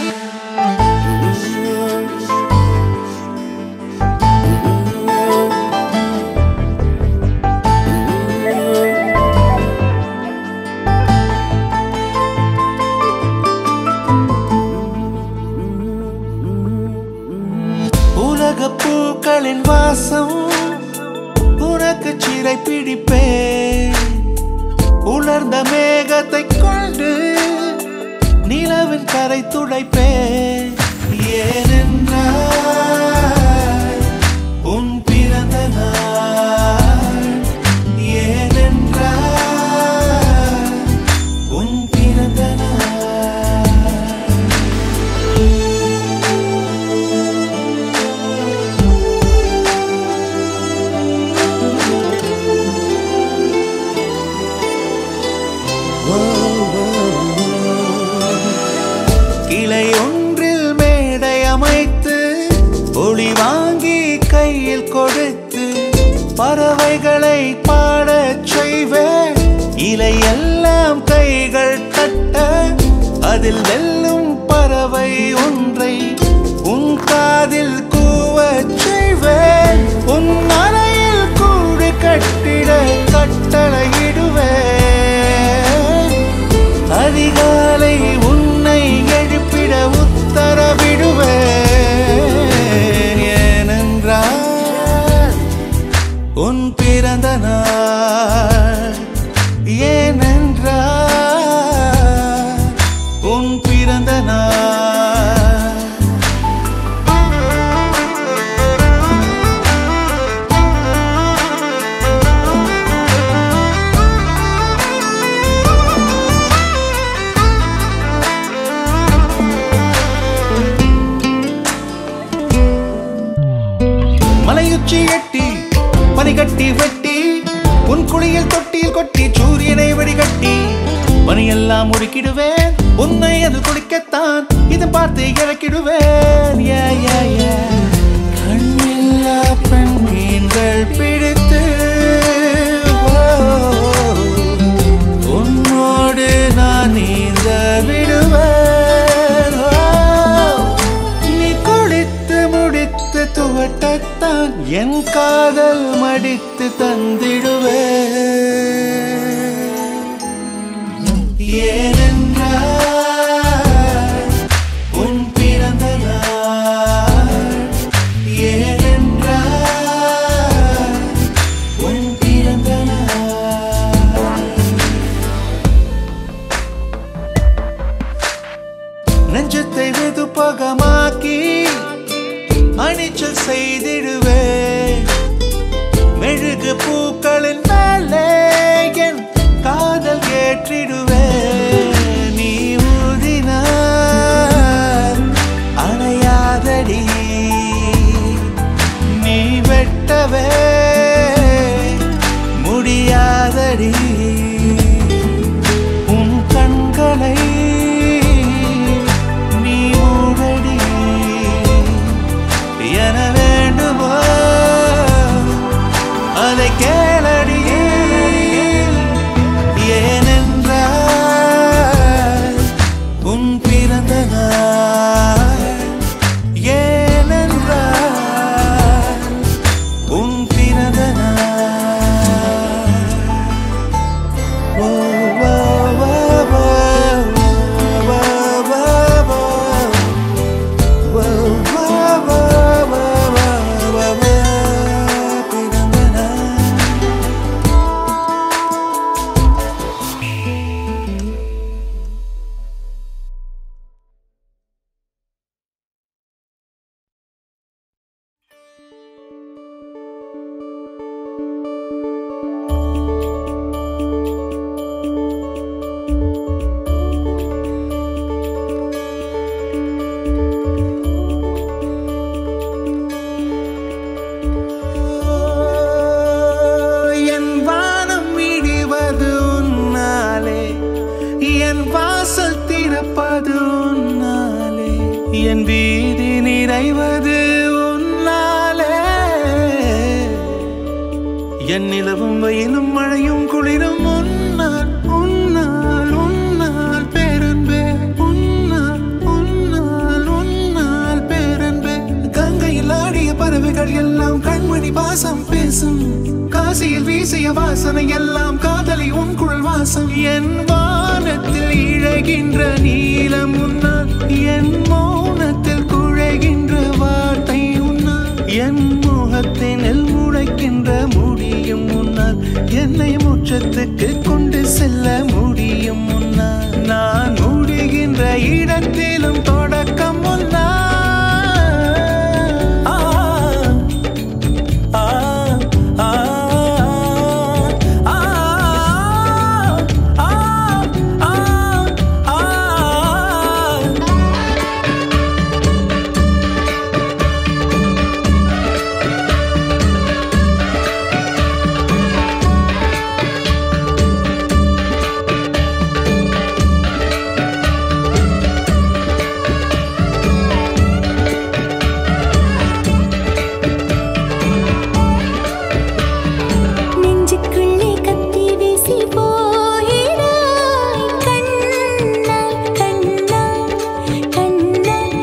உலக பூக்களின் வாசம் உனக்கு சிறை பிடிப்பேன் உலர்ந்த மேகத்தை கொண்டு நிலவின் கரை துடைப்பேன் ஏனென்றால் உன் பிறந்த நாள் ஏனென்றால் உன் பிறந்த நாள் கிளை ஒன்றில் மேடை அமைத்து ஒளி வாங்கி கையில் கொடுத்து பறவைகளை பாடச் செய்வேன் இலையெல்லாம் கைகள் தட்ட அதில் வெல்லும் பறவை ஒன்றை உன் காதில் கூவச் செய்வேன் உன் அறையில் கூடு கட்டிட கட்டளையிடுவேன் அதிகாலை உன்னை எழுப்பிட உத்தரவிடுவேன் ஏனென்றால் உன் பிறந்த நாள் ஏனென்றால் உன் பிறந்த நாள் மலையுச்சி எட்டி பனிகட்டி வெட்டி உன் குளியில் தொட்டியில் கொட்டி சூரியனை வடிகட்டி பனியெல்லாம் முறுக்கிடுவேன் உன்னை அது குளிக்கத்தான் இது பார்த்து இறக்கிடுவேன் ஏ, ஏ, ஏ. கண்ணில்லா பெண்மீன்கள் பிடித்து ஓ, உன்னோடு நான் நீந்த விடுவேன் ஓ, நீ குளித்து முடித்து துவட்டத்தான் என் காதல் மடித்து தந்திடுவே ஏனென்றால் உன் பிறந்த நாள் ஏனென்றால் உன் பிறந்த நாள் நெஞ்சத்தை வெதுப்பாக என் வீதி நிறைவது உன்னாலே என் நிலவும் வெயிலும் மழையும் குளிரும் உன்னால் உன்னால் உன்னால் பேரன்பே உன்னால் உன்னால் உன்னால் பேரன்பே கங்கையில் ஆடிய பறவைகள் எல்லாம் கண்மணி வாசம் பேசும் காசியில் வீசிய வாசனை எல்லாம் காதலி உன் குழல் வாசம் என் வானத்தில் இழகின்ற நீலம் உன்னால் என் மௌனத்தில் குழைகின்ற வார்த்தை உன்னால் என் முகத்தினில் முளைக்கின்ற முடியும் முன்னால் என்னை முற்றத்துக்கு கொண்டு செல்ல முடியும் முன்னால் நான் முடிகின்ற இடத்திலும் தொடக்கம் முன்னால் ஆ, ஆ, ஆ, ஆ, ஆ, ஆ, ஆ. நெஞ்சுக்குள்ளே கத்தி வீசி போயிடாய் கண்ணால் கண்ணால் கண்ணால்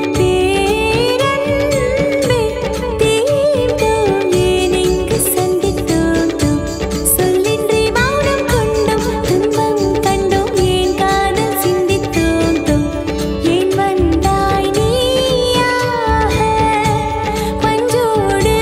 பேரன்பே தீண்டோம் ஏன் இங்கு சந்தித்தோம் சொல்லின்றி மௌனம் கொண்டோம் துன்பம் கண்டோம் ஏன் காதல் சிந்தித்தோம் ஏன் வந்தாய் நீயாக பஞ்சோடு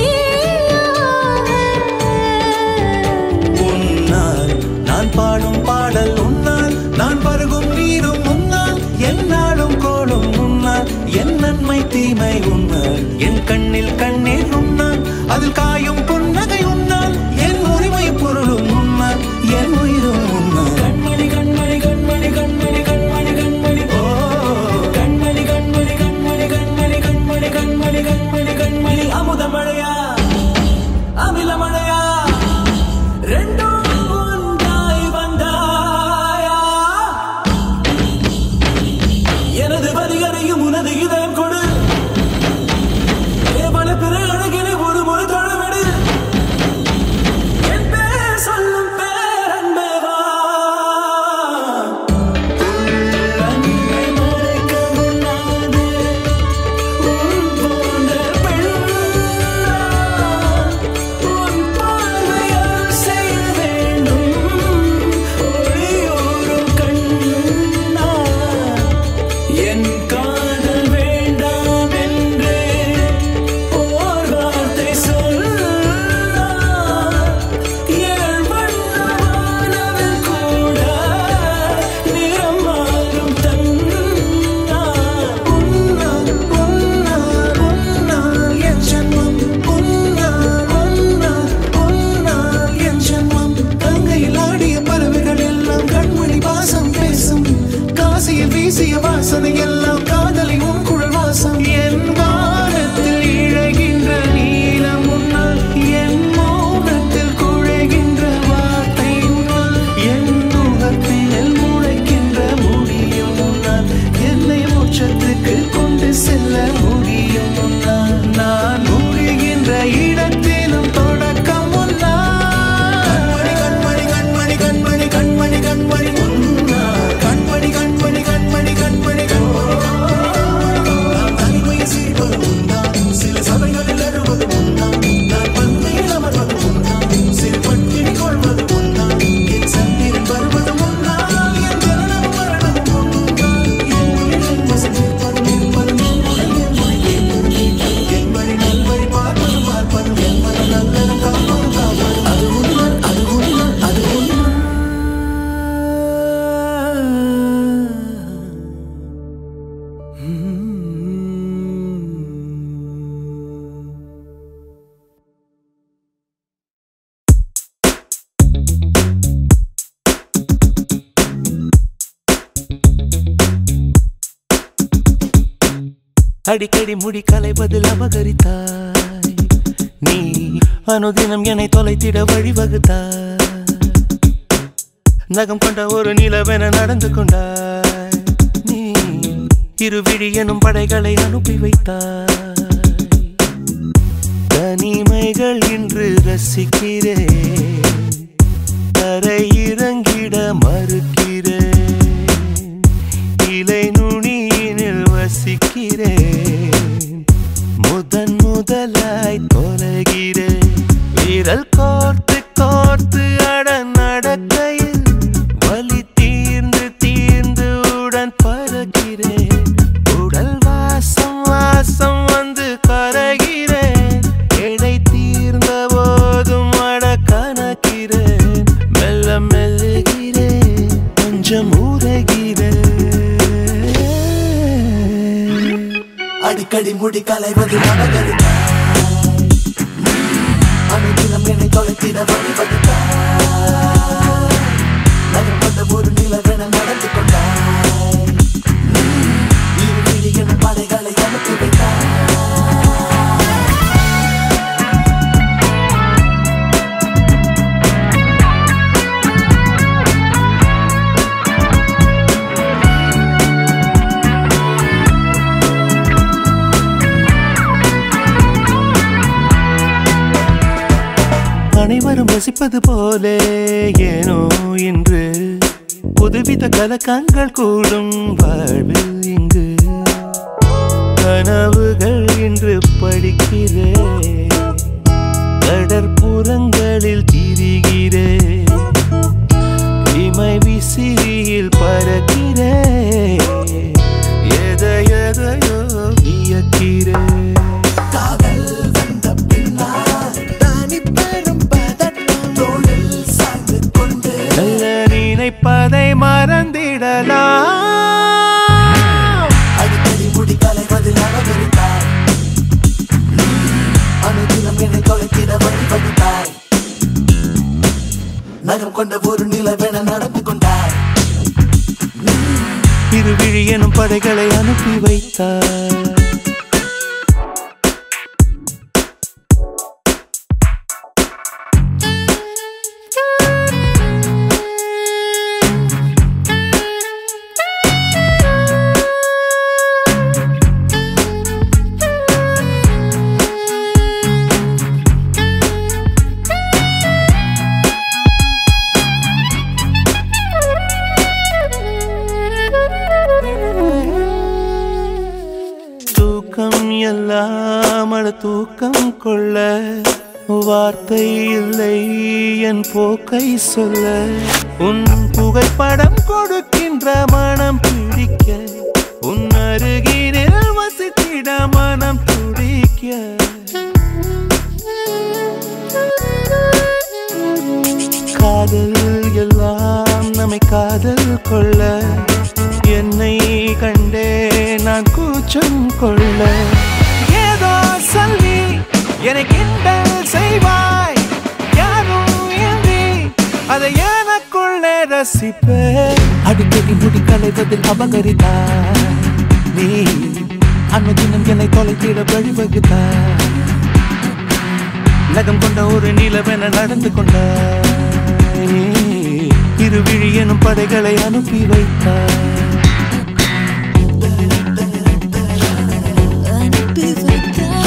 உன்னால் நான் பாடும் பாடல் உன்னால் நான் பருகும் நீரும் உன்னால் என் நாடும் கோடும் உன்னால் என் நன்மை தீமை உன்னால் என் கண்ணில் கண்ணீர் உன்னால் அதில் காயும் புன்னகை உன்னால் என் உரிமை பொருளும் உன்னால் என் உயிரும் உன்னால் கண்மணி கண்மணி கண்மணி கண்மணி கண்மணி கண்மணி ஓ கண்மணி கண்மணி கண்மணி கண்மணி கண்மணி கண்மணி கண்மணி கண்மணி அமுத மழையா அமில மழையா ரெண்டும் ஒன்றாய் வந்தாயா எனது வரிகரையும் உனது இதயம் கொடு ஏவல பிற அழகினை ஒரு முறை தொழவிடு என் பேர் சொல்லும் பேரன்பே வா உள்ளங்கை மறைக்க முன்னாது உன் போன்ற பெண்ணா உன் பார்வையால் செய்ய வேண்டும் ஒளியோரும் கண்ணா என் காதல் வேண்டாம் என்று ஓர் வார்த்தை சொல்லார் ஏழ் வண்ணமானவன் கூட நிறம் மாறும் தன்னார் உன்னால் உன்னால் உன்னால் என் ஜன்மம் உன்னால் உன்னால் உன்னால் என் ஜன்மம் கங்கையில் ஆடிய பறவைகள் எல்லாம் கண்மணி வாசம் பேசும் காசியில் வீசிய வாசனை எல்லாம் காதலி உன் குழல் வாசம் என் வானத்தில் இழகின்ற நீலம் உன்னால் என் மௌனத்தில் குழைகின்ற வார்த்தை உன்னால் என் முகத்தில் முளைக்கின்ற முடியும் உன்னால் என்னை மோட்சத்துக்கு கொண்டு செல்ல முடியும் உன்னால் நான் முடிகின்ற இடத்திலும் தொடக்கம் உன்னால் கண்மணி கண்மணி கண்மணி கண்மணி கண்மணி உன்னால் கண்மணி கண்மணி கண்மணி கண்மணி கண்மணி நான் தனிமையில் சிரிப்பது உன்னால் சில சபைகளில் அழுவது உன்னால் நான் பந்தையில் அமர்வது உன்னால் சிறு பட்டினி கொள்வது உன்னால் என் சந்திரன் வருவது உன்னால் என் ஜனனம் மரணம் உன்னால் என் உயிரின் வசதிப்பதும் இருப்பதும் உன்னால் என் மொழி கேட்பதும் கேட்பதும் என் வழி நல்வழி பார்ப்பதும் பார்ப்பதும் என் மன நல்லதும் காப்பதும் காப்பதும் அது உன்னால் அது உன்னால் அது உன்னால் அடிக்கடி முடி கலைவதில் அபகரித்தாய் நீ அனுதினம் என்னை தொலைத்திட வழிவகுத்தாய் நகம் கொண்ட ஒரு நிலவென நடந்து கொண்டாய் நீ இருவிழி எனும் படைகளை அனுப்பி வைத்தாய் தனிமைகள் இன்று ரசிக்கிறேன் தரை இறங்கிட மறுக்கிறேன் இலை நுனியினில் வசிக்கிறேன் முதன் முதலாய் தொலைகிறேன் வீரல் கோர்த்து கோர்த்து அட நடக்கையில் வலி தீர்ந்து தீர்ந்து உடன் பறக்கிறேன் உடல் வாசம் வாசம் வந்து கரைகிறேன் எடை தீர்ந்த போதும் அட கணக்கிறேன் மெல்ல மெல்லுகிறேன் கொஞ்சம் உரைகிறேன் அடிக்கடி முடி கலைவது மனகருத்தாய் அனுதினம் என்னை தொலைத்திட வழிபடுத்தாய் நகர் வந்த ஒரு நிலவென நடந்து கொண்டாய் இரு விழி எனும் படைகளை அனுப்பி வைத்தாய் அனைவரும் ரசிப்பது போலே ஏனோ இன்று புதுவித கலக்கங்கள் கூடும் வாழ்வில் இங்கு கனவுகள் இன்று படிக்கிறேன் கடற்புறங்களில் திரிகிறேன் இமை விசிறியில் பறக்கிறேன் எதை எதையோ வியக்கிறேன் காதல் வந்த பின்னால் தானி பெரும் பதட்டம் தோளில் சாய்ந்து கொண்டு நல்ல நினைப்பதை மறந்திடலாம் அடிக்கடி முடி கலைவது அழகரித்தாய் அனுதினம் என்னை தொலைத்திட வழிபடுத்தாய் நகம் கொண்ட ஒரு நிலவென நடந்து கொண்டாய் இருவிழி எனும் படைகளை அனுப்பி வைத்தார் தூக்கம் எல்லாம் அட தூக்கம் கொள்ள வார்த்தை இல்லை என் போக்கை சொல்ல உன் புகைப்படம் கொடுக்கின்ற மனம் பிடிக்க உன் அருகினில் வசித்திட மனம் துடிக்க காதல் எல்லாம் நம்மை காதல் கொள்ள என்னை கண்டே நான் கூச்சம் கொள்ள ஏதோ சொல்லி என்னை கிண்டல் செய்வாய் யாரும் இன்றி அதை எனக்குள்ளே ரசிப்பேன் அடிக்கடி முடி கலைவதில் அபகரித்தாய் நீ அன்னதினம் என்னை தொலைத்திட வழிவகுத்தாய் நகம் கொண்ட ஒரு நிலவென நடந்து கொண்டாய் இருவிழி எனும் படைகளை அனுப்பி வைத்தாய் அனுப்பி வைத்தாய்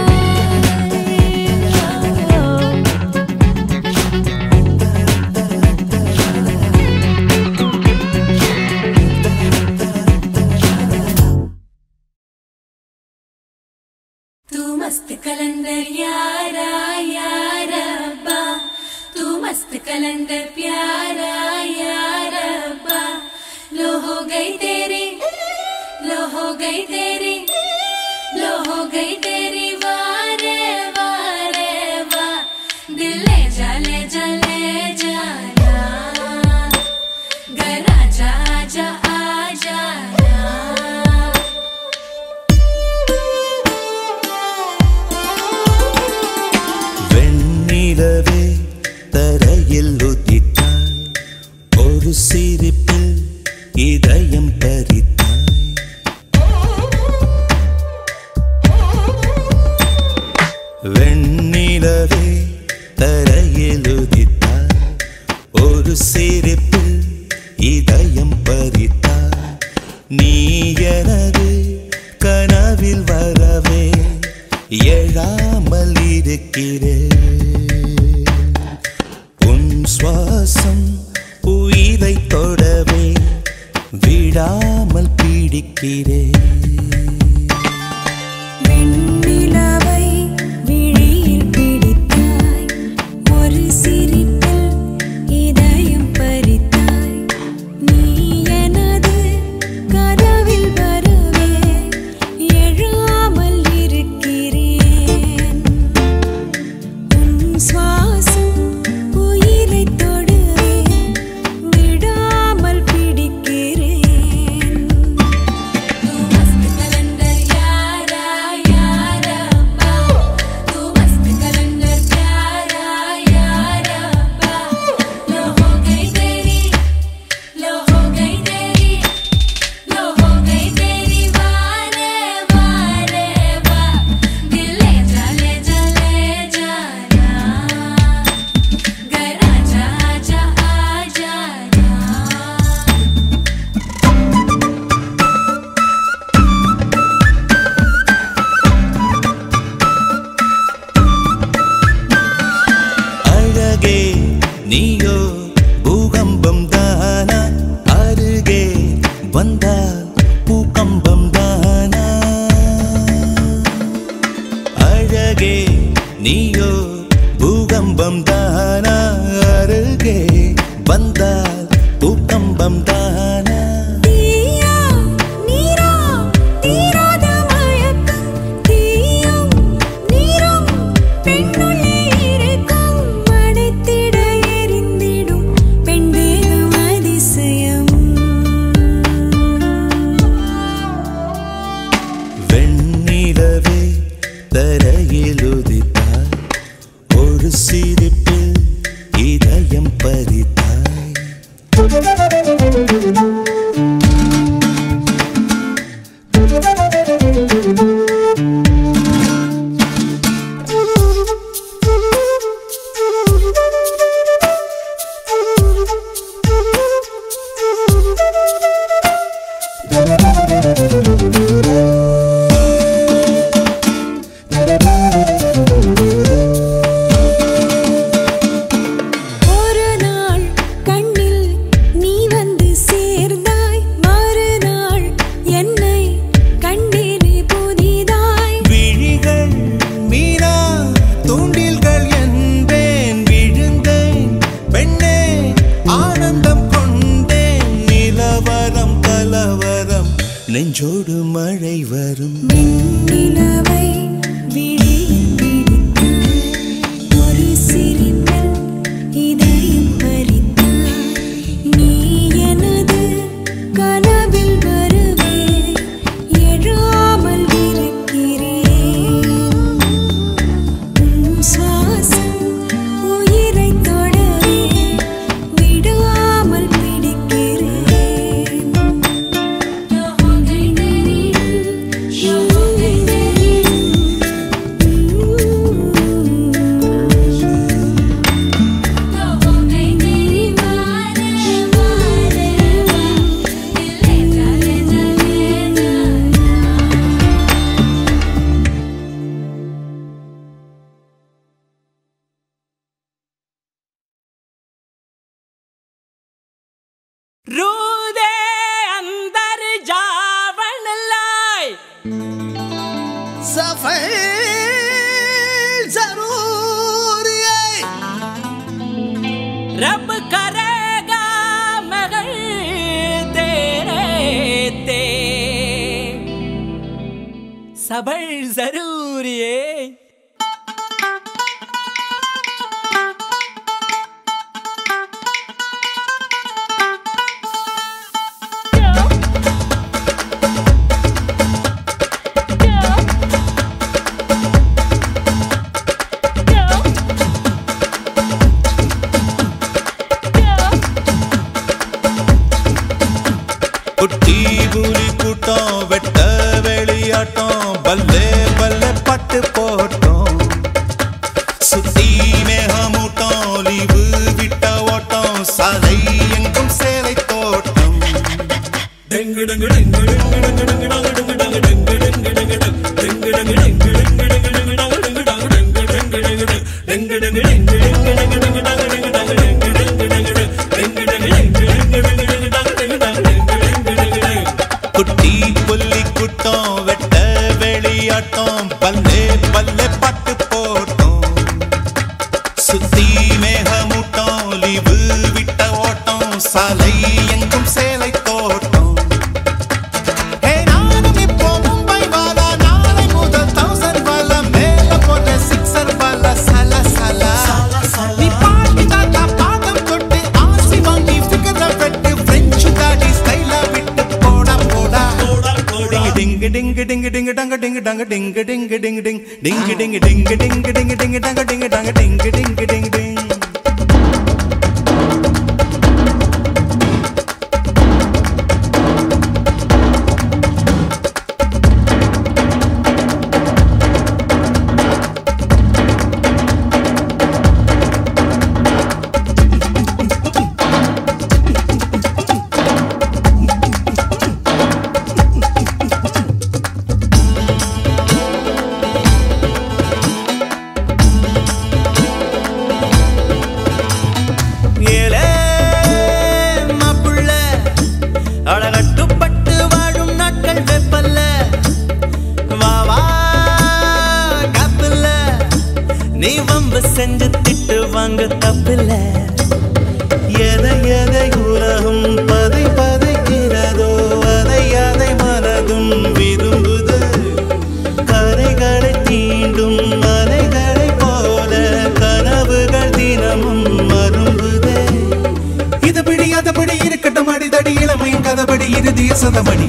तू मस्त कलंदर यारा यारा अब्बा तू मस्त कलंदर प्यारा यारा अब्बा लो हो गई तेरी लो हो गई तेरी लो हो गई तेरी वारे वारे वा दिल ले जा ले जा ले जाना घर आजा आजा आ जाना வெண்ணிலவே தரையில் உதித்தாய் ஒரு சிரிப்பில் இதயம் பறித்தாய் கனவில் வரவே எழாமல் இருக்கிறேன் உன் சுவாசம் உயிரை தொடவே விடாமல் பீடிக்கிறேன் வெண்ணிலவை விழியில் பிடித்தாய் ஒரு சிரிப்பில் இதயம் பறித்தாய் நீ எனது கனவில் வரவே எழாமல் இருக்கிறேன் உன் சுவாசம் உயிரை தொடுவே விடாமல் பிடிக்கிறேன் तू मस्त कलंदर यारा यारा अब्बा तू मस्त कलंदर प्यारा यारा अब्बा लो हो गई तेरी लो हो गई तेरी लो हो गई तेरी वारे वारे वा दिल ले जा ले जा ले जाना घर आजा आजा आजा ना அழகே நீயோ பூகம்பம் தானா அருகே வந்தால் பூகம்பம் தானா அழகே நீயோ பூகம்பம் தானா அருகே வந்தால் பூகம்பம் தானா தீயா நீரா தீராத மயக்கம் தீயும் நீரும் பெண்ணுள்ளே இருக்கும் மடைத்திட எரிந்திடும் பெண் தேகம் அதிசயம் வெண்ணிலவே தரையில் உதித்தாய் ஒரு சிரிப்பில் இதயம் பறித்தாய் ஒரு நாள் கண்ணில் நீ வந்து சேர்ந்தாய் மறுநாள் என்னை கண்டேனே புதிதாய் விழிகள் மீனா தூண்டில்கள் என்பேன் விழுந்தேன் பெண்ணே ஆனந்தம் கொண்டேன் நிலவரம் கலவரம் நெஞ்சோடு மழை வரும் வெண்ணிலவை விழியில் பிடித்தாய் ஒரு சிரிப்பில் இதயம் பறித்தாய் நீ எனது கனவில் வருவே எழாமல் இருக்கிறேன் உன் சுவாசம் உயிரை தொடவே விடாமல் பிடிக்கிறேன் हो गई तेरी हो गई तेरी हो गई तेरी मारे मारे दिल ले जा ले जा ले जा रूदे अंदर जावन लाए सफल जरूर ये रब करेगा मगर तेरे ते सबर जरूर ये குட்டி புலி கூட்டம் வெட்ட வெளியாட்டம் பல்லே பல்லே பட்டு போட்டோம் சுத்தி மேகமூட்டம் லீவு விட்ட ஓட்டம் சாலை எங்கும் சேலை தோட்டம் டெங்கு டெங்கு டெங்கு டெங்கு டெங்கு டெங்கு டெங்கு டெங்கு டெங்கு டெங்கு டெங்கு டெங்கு டெங்கு குட்டி புள்ளி குட்டம் வெட்ட வெளியாட்டம் பல்லே பல்லே பட்டு போட்டோம் சுத்தி மேகமூட்டம் லீவு விட்ட ஓட்டம் சாலை எங்கும் சேலை தோட்டம் ஹே, நானும் இப்போ மும்பை வாலா, நாளை முதல் thousand வாலா, மேல போட்ட sixer வாலா, சல சல. நீ பாட்டி தாத்தா பாதம் தொட்டு ஆசி வாங்கி figure அ வெட்டு, French தாடி style அ விட்டு போடா, போடா. டிங் டிங் டிங் டிங் டங்க டிங் டங்க டிங் டிங் டிங் டிங் டிங் டிங் டிங் டிங் டிங் டிங் டங்க டிங் டங்க டிங் டிங் டிங் டிங் ஏலே மாப்புள்ள அழகட்டுப்பட்டு வாழும் நாட்கள் வெப்பல்ல வா வா காப்பில்ல நீ வம்பு செஞ்சு திட்டு வாங்க தப்பில்ல எதை எதை உலகம் பதை பதைக்கிறதோ அதை அதை மனதும் விரும்புது கரைகளை தீண்டும் மலைகளை போல கனவுகள் தினமும் மரும்புதே இதுபடி அதுபடி இருக்கட்டும் அடிதடி இளமையின் கதபடி இறுதிய சதமடி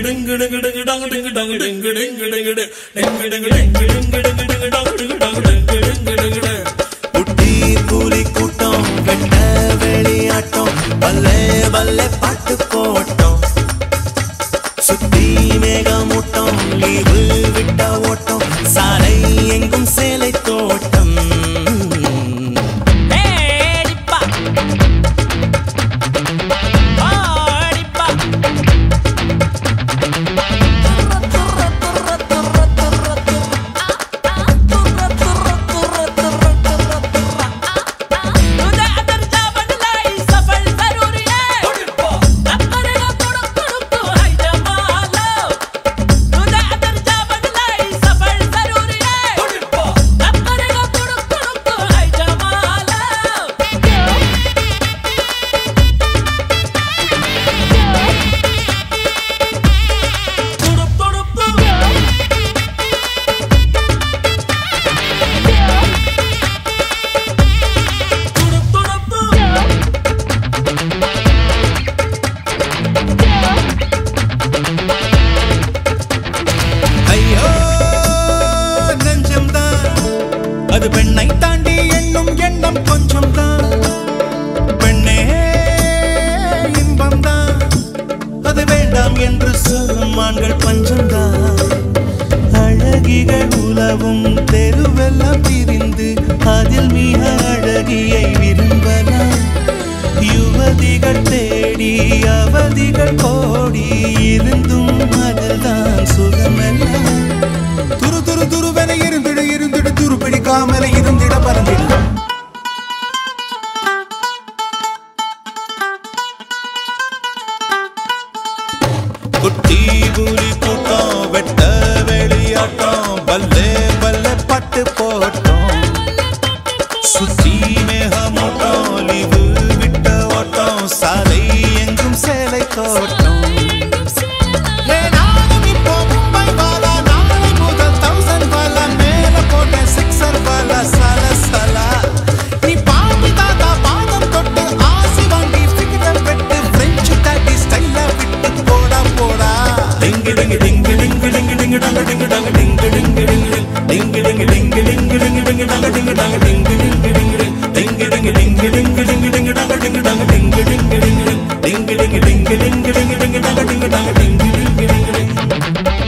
குட்டி கூலி கூட்டம் வெட்ட வெளியாட்டம் பல்லே பல்லே பாட்டு போட்டோம் சுத்தி மேகமூட்டம் லீவு விட்ட ஓட்டம் சாலை எங்கும் சேலை தோட்டம் ஐயோ நெஞ்சம்தான் அது பெண்ணை தாண்டி எண்ணும் எண்ணம் கொஞ்சம் தான் பெண்ணே இன்பம்தான் அது வேண்டாம் என்று சொல்லும் ஆண்கள் பஞ்சம்தான் அழகிகள் உலவும் தெருவெல்லாம் பிரிந்து அதில் மிக அழகியை விரும்பலாம் யுவதிகள் தேடி அவதிகள் கோடி இருந்தும் அதுதான் சுகமெல்லாம் துரு துரு துருவென இருந்திட இருந்திட துரு பிடிக்காமல இருந்திட பறந்திட குட்டி புலி கூட்டம் வெட்ட வெளியாட்டம் பல்லே பல்லே பட்டு போட்டோம் சுத்தி மேகமூட்டம் லீவு விட்ட ஓட்டம் சாலை எங்கும் சேலை தோட்டம் ஏ, நானும் இப்போ மும்பை வாலா, நாளை முதல் thousand வாலா, மேல போட்ட sixer வாலா, சல சல. நீ பாட்டி தாத்தா பாதம் தொட்டு ஆசி வாங்கி figure அ வெட்டு, French daddy style அ விட்டு போடா, போடா. டிங்கு டிங்கு டிங்கு டிங்கு டிங்கு டிங்கு டங்க டிங்கு டங்க டிங்கு டிங்கு டிங்கு டிங்கு டிங்கு டிங்கு டிங்கு டிங்கு டிங்கு டங்க டிங்கு டங்க டிங்கு டிங்கு டிங்கு டிங்கு டிங்கு டிங்கு டிங்கு டிங்கு டிங்கு டங்க டிங்கு டங்க டிங்கு டிங்கு டிங்கு டிங்கு டிங்கு டிங்கு டிங்கு டிங்கு டிங்கு டங்க டிங்கு டங்க டிங்கு டிங்கு டிங்கு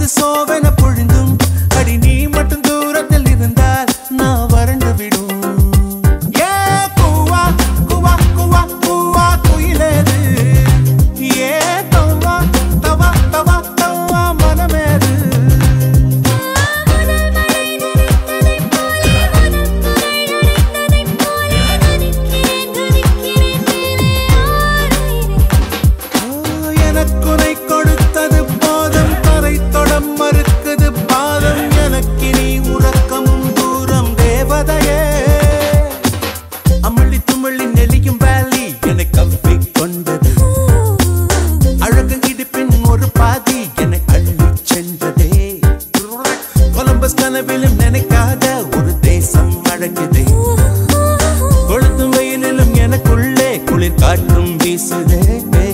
அது சோவென பொழிந்தும் அடி நீ மட்டும் தூரத்தில் இருந்தால் நான் வறண்டு விடும் ஏ கூவா கூவா கூவா கூவா குயிலேது ஏ தவா தவா தவா தவா மனமேது எனக்குனை கொடுத்தது போதும் தரை தொடம் மறுக்குது பாதம் எனக்கினி உறக்கமும் தூரம் தேவதையே அமளி துமளி நெளியும் வேலி என்னை கவ்வி கொண்டது அழகு இடுப்பின் ஒரு பாதி என்னை அள்ளி சென்றதே கொலம்பஸ் கனவிலும் நினைக்காத ஒரு தேசம் அழகுதே கொளுத்தும் வெயிலிலும் எனக்குள்ளே குளிர் காற்றும் வீசுதே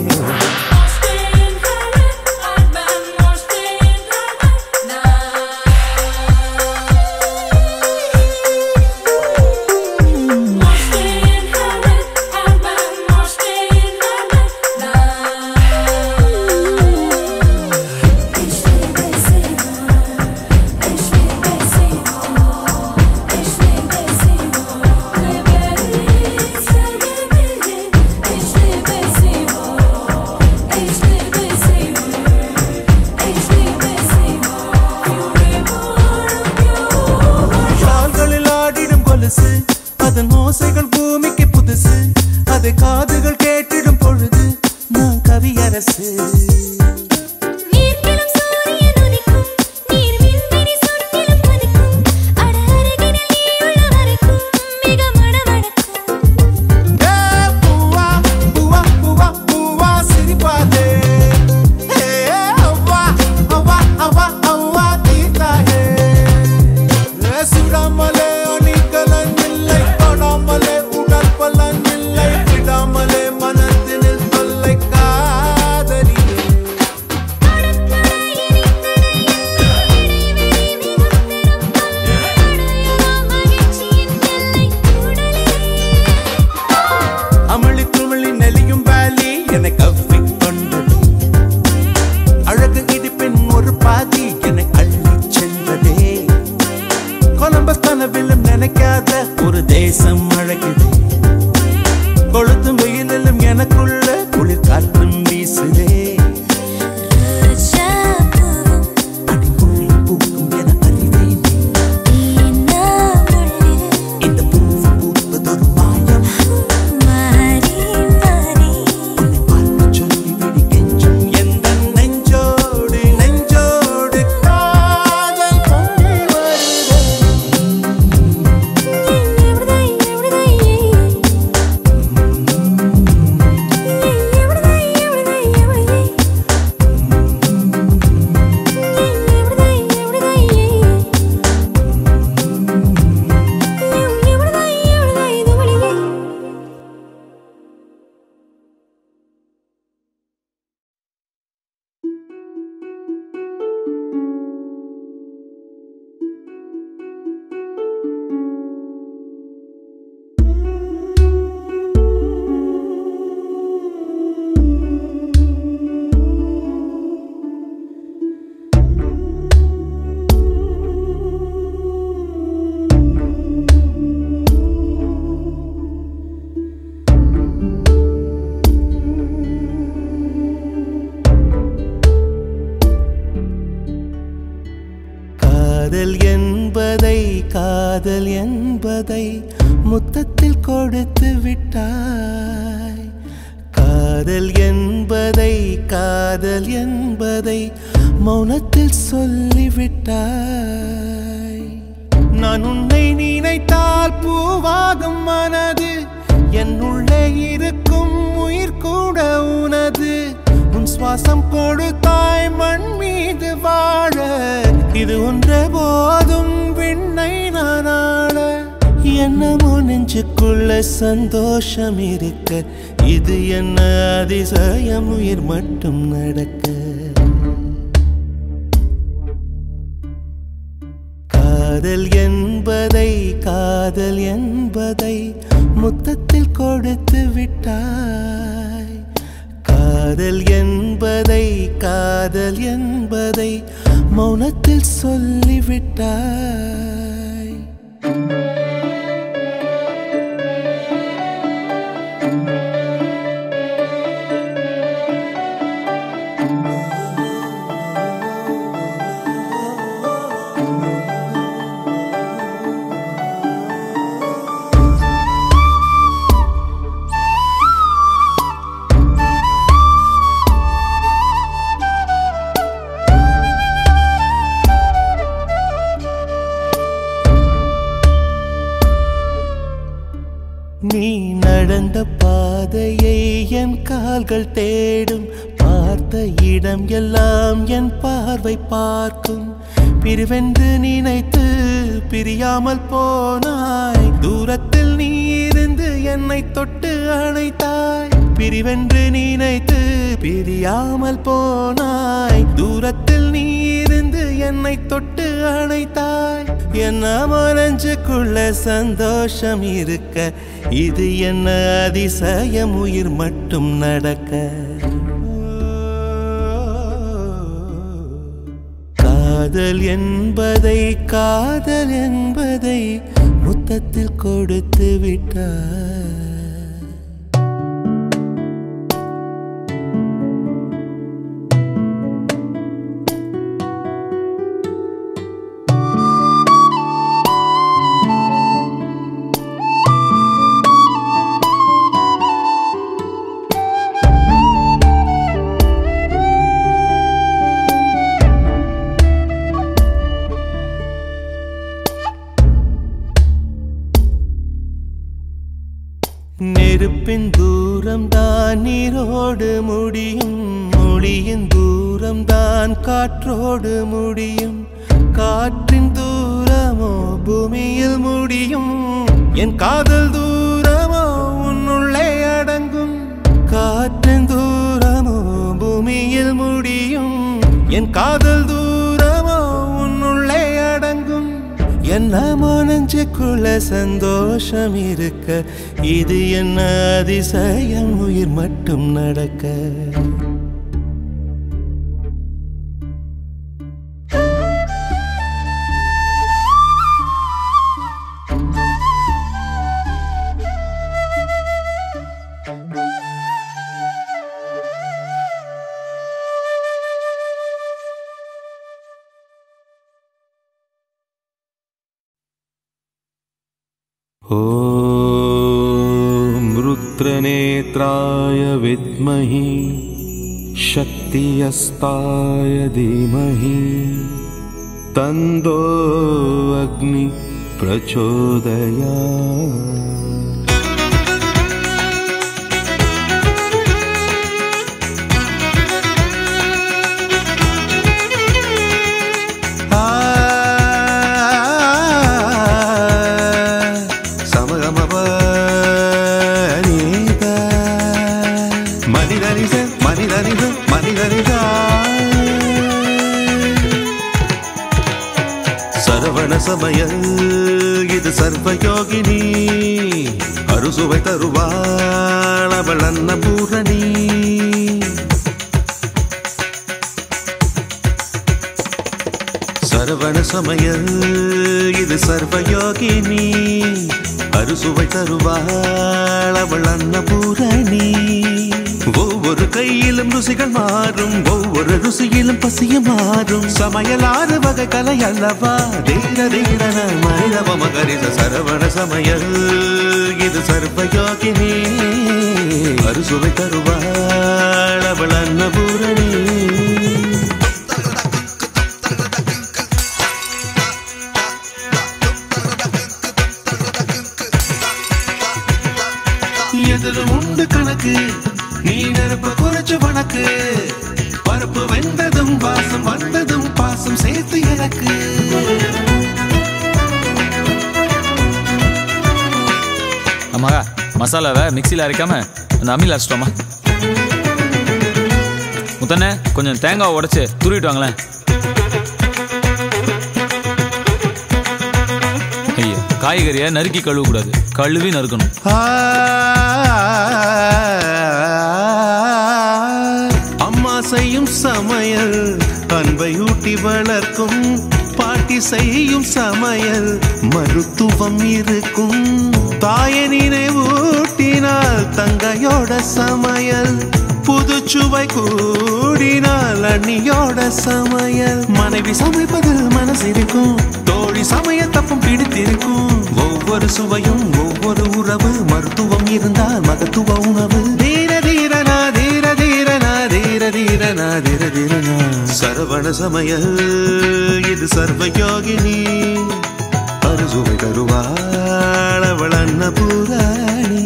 கால்களில் ஆடிடும் கொலுசு அதன் ஓசைகள் பூமிக்கு புதுசு அதை காதுகள் கேட்டிடும் பொழுது நான் கவியரசு ஏ பூவா பூவா பூவா பூவா சிரிப்பாதே ஏ அவ்வா அவ்வா அவ்வா அவ்வா தீத்தாயே ஏ சுடாமலே அணிகலன் இல்லை தொடாமலே உடல் பலன் இல்லை விடாமலே மனத்தினில் தொல்லை காதலியே அமளி துமளி நெளியும் வேலி என்னை கவ்வி கொண்டது அழகு இடிப்பின் ஒரு பாதி என்னை அள்ளி சென்றதே கொலம்பஸ் கனவிலும் நினைக்காத ஒரு தேசம் அழகுது கொளுத்தும் வெயிலிலும் எனக்குள்ள குளிர் காற்றும் வீசுதே அடிமுள்ளி பூக்கும் என அறிவேன் இந்த பூவு பூப்பதொரு மாயம் உன்னை பார்த்து சொல்லிவிடு கெஞ்சும் எந்த நெஞ்சோடு நெஞ்சோடு காதல் பொங்கி வருதே காதல் என்பதை காதல் என்பதை முத்தத்தில் கொடுத்து விட்டாய் காதல் என்பதை காதல் என்பதை மௌனத்தில் சொல்லிவிட்டாய் நான் உன்னை நினைத்தால் பூவாகும் மனது என் உள்ளே இருக்கும் உயிர் கூட உனது உன் சுவாசம் கொடுத்தாய் மண் மீது வாழ இது ஒன்றே போதும் விண்ணை நான் ஆள என்னமோ நெஞ்சுக்குள்ள சந்தோஷம் இருக்க இது என்ன அதிசயம் உயிர் மட்டும் நடக்க காதல் என்பதை காதல் என்பதை முத்தத்தில் கொடுத்து விட்டாய் காதல் என்பதை காதல் என்பதை மௌனத்தில் சொல்லிவிட்டாய் நீ நடந்த பாதையை என் கால்கள் தேடும் பார்த்த இடம் எல்லாம் என் பார்வை பார்க்கும் பிரிவென்று நினைத்து பிரியாமல் போனாய் தூரத்தில் நீ இருந்து என்னை தொட்டு அணைத்தாய் பிரிவென்று நினைத்து பிரியாமல் போனாய் தூரத்தில் நீ இருந்து என்னை தொட்டு அணைத்தாய் என்ன மனஞ்சுக்குள்ள சந்தோஷம் இருக்க இது என்ன அதிசயம் உயிர் மட்டும் நடக்க காதல் என்பதை காதல் என்பதை முத்தத்தில் கொடுத்து விட்டார் நெருப்பின் தூரம் தான் நீரோடு முடியும் மொழியின் தூரம் தான் காற்றோடு முடியும் காற்றின் தூரமோ பூமியில் முடியும் என் காதல் தூரமோ உன்னுள்ளே அடங்கும் காற்றின் தூரமோ பூமியில் முடியும் என் காதல் தூரமோ உன்னுள்ளே அடங்கும் என்ன மனஞ்சுக்குள்ள சந்தோஷம் இருக்க இது என்ன அதிசயம் உயிர் மட்டும் நடக்க ॐ रुद्रनेत्राय विद्महि शक्तियस्ताय धीमहि तन्दो अग्नि प्रचोदया சமகமப நீத மனிதனிச மனிதனிச மனிதனிதா சரவண சமய இது சர்வயோகினி அறுசுவை தருவாள் அவள் அன்னபூரணி சரவண சமய இது சர்வயோகினி அறுசுவை தருவாள் அவள் அன்னபூரணி ஒவ்வொரு கையிலும் ருசிகள் மாறும் ஒவ்வொரு ருசியிலும் பசியும் மாறும் சமையலாறு வகை கலை அல்லவா தீர தீரன மனிதவ மகரித சரவண சமய இது சர்வயோகினி அறுசுவை தருவாள் அவள் அன்னபூரணி எதிலும் உண்டு கணக்கு நீ நெருப்ப குறைச்சு வணக்கு பருப்பு வெந்ததும் வாசம் வந்ததும் பாசம் சேர்த்து எனக்கு ஆமாங்க மசாலாவை மிக்சியில் அரைக்காம அந்த அம்மியில் அரைச்சிட்டோமா முத்தண்ணே கொஞ்சம் தேங்காய் உடைச்சு துருவிட்டு வாங்களேன் ஐயா காய்கறியை நறுக்கி கழுவக்கூடாது கழுவி நறுக்கணும் அம்மா செய்யும் சமையல் அன்பையூட்டி வளர்க்கும் பாட்டி செய்யும் சமையல் மருத்துவம் இருக்கும் தாய நினைவூட்டினால் தங்கையோட சமையல் புதுச்சுவை கூடினால் அண்ணியோட சமையல் மனைவி சமைப்பதில் மனசிருக்கும் தோழி சமைய தப்பும் பிடித்திருக்கும் ஒவ்வொரு சுவையும் ஒவ்வொரு உறவு மருத்துவம் இருந்தால் மகத்துவ உணவு தீர தீரனா தீர தீரனா தீர தீரனா தீர தீரனா சரவண சமையல் இது சர்வ யோகினி அறுசுவை தருவாள் அவள் அன்னபூராணி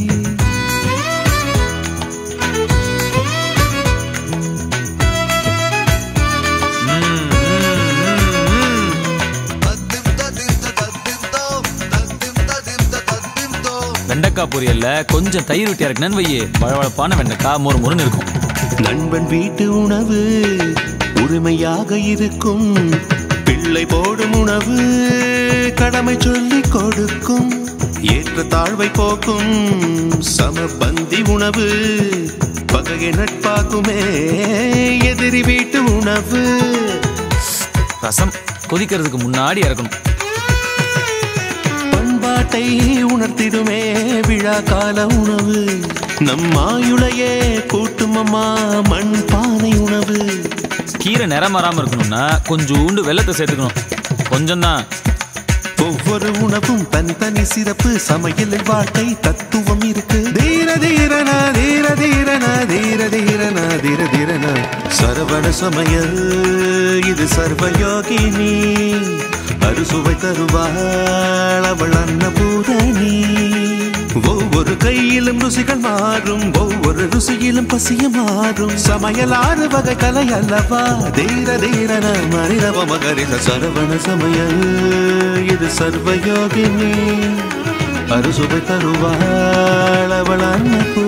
வெண்டைக்காய் பொரியல்ல கொஞ்சம் தயிர் விட்டு இறக்குனேன்னு வையே வழவழப்பான வெண்டைக்காய் மொறு மொறுன்னு இருக்கும் நண்பன் வீட்டு உணவு உரிமையாக இருக்கும் பிள்ளை போடும் உணவு கடமை சொல்லிக் கொடுக்கும் ஏற்ற தாழ்வை போக்கும் சமபந்தி உணவு பகையை நட்பாக்குமே எதிரி வீட்டு உணவு ரசம் கொதிக்கிறதுக்கு முன்னாடி இறக்கணும் பண்பாட்டை உணர்த்திடுமே விழா கால உணவு நம் ஆயுளையே கூட்டுமம்மா மண் பானை உணவு கீரை நிறம் வராம இருக்கணும்னா கொஞ்சோண்டு வெள்ளத்தை சேர்த்துக்கணும் கொஞ்சம் தான் ஒவ்வொரு உணவும் தனித்தனி சிறப்பு சமையலில் வாழ்க்கை தத்துவம் இருக்கு தீர தீரனா தீர தீரனா தீர தீரனா தீர தீரனா சரவண சமையல் இது சர்வயோகினி அறுசுவை தருவாள் அவள் அன்னபூரணி ஒவ்வொரு கையிலும் ருசிகள் மாறும் ஒவ்வொரு ருசியிலும் பசிய மாறும் சமையல் ஆறு வகை கலை அல்லவா தீர தீரன மனிதவ மகரித சரவண சமையல் இது சர்வயோகினி அறுசுவை தருவாள் அவள் அன்னபூரணி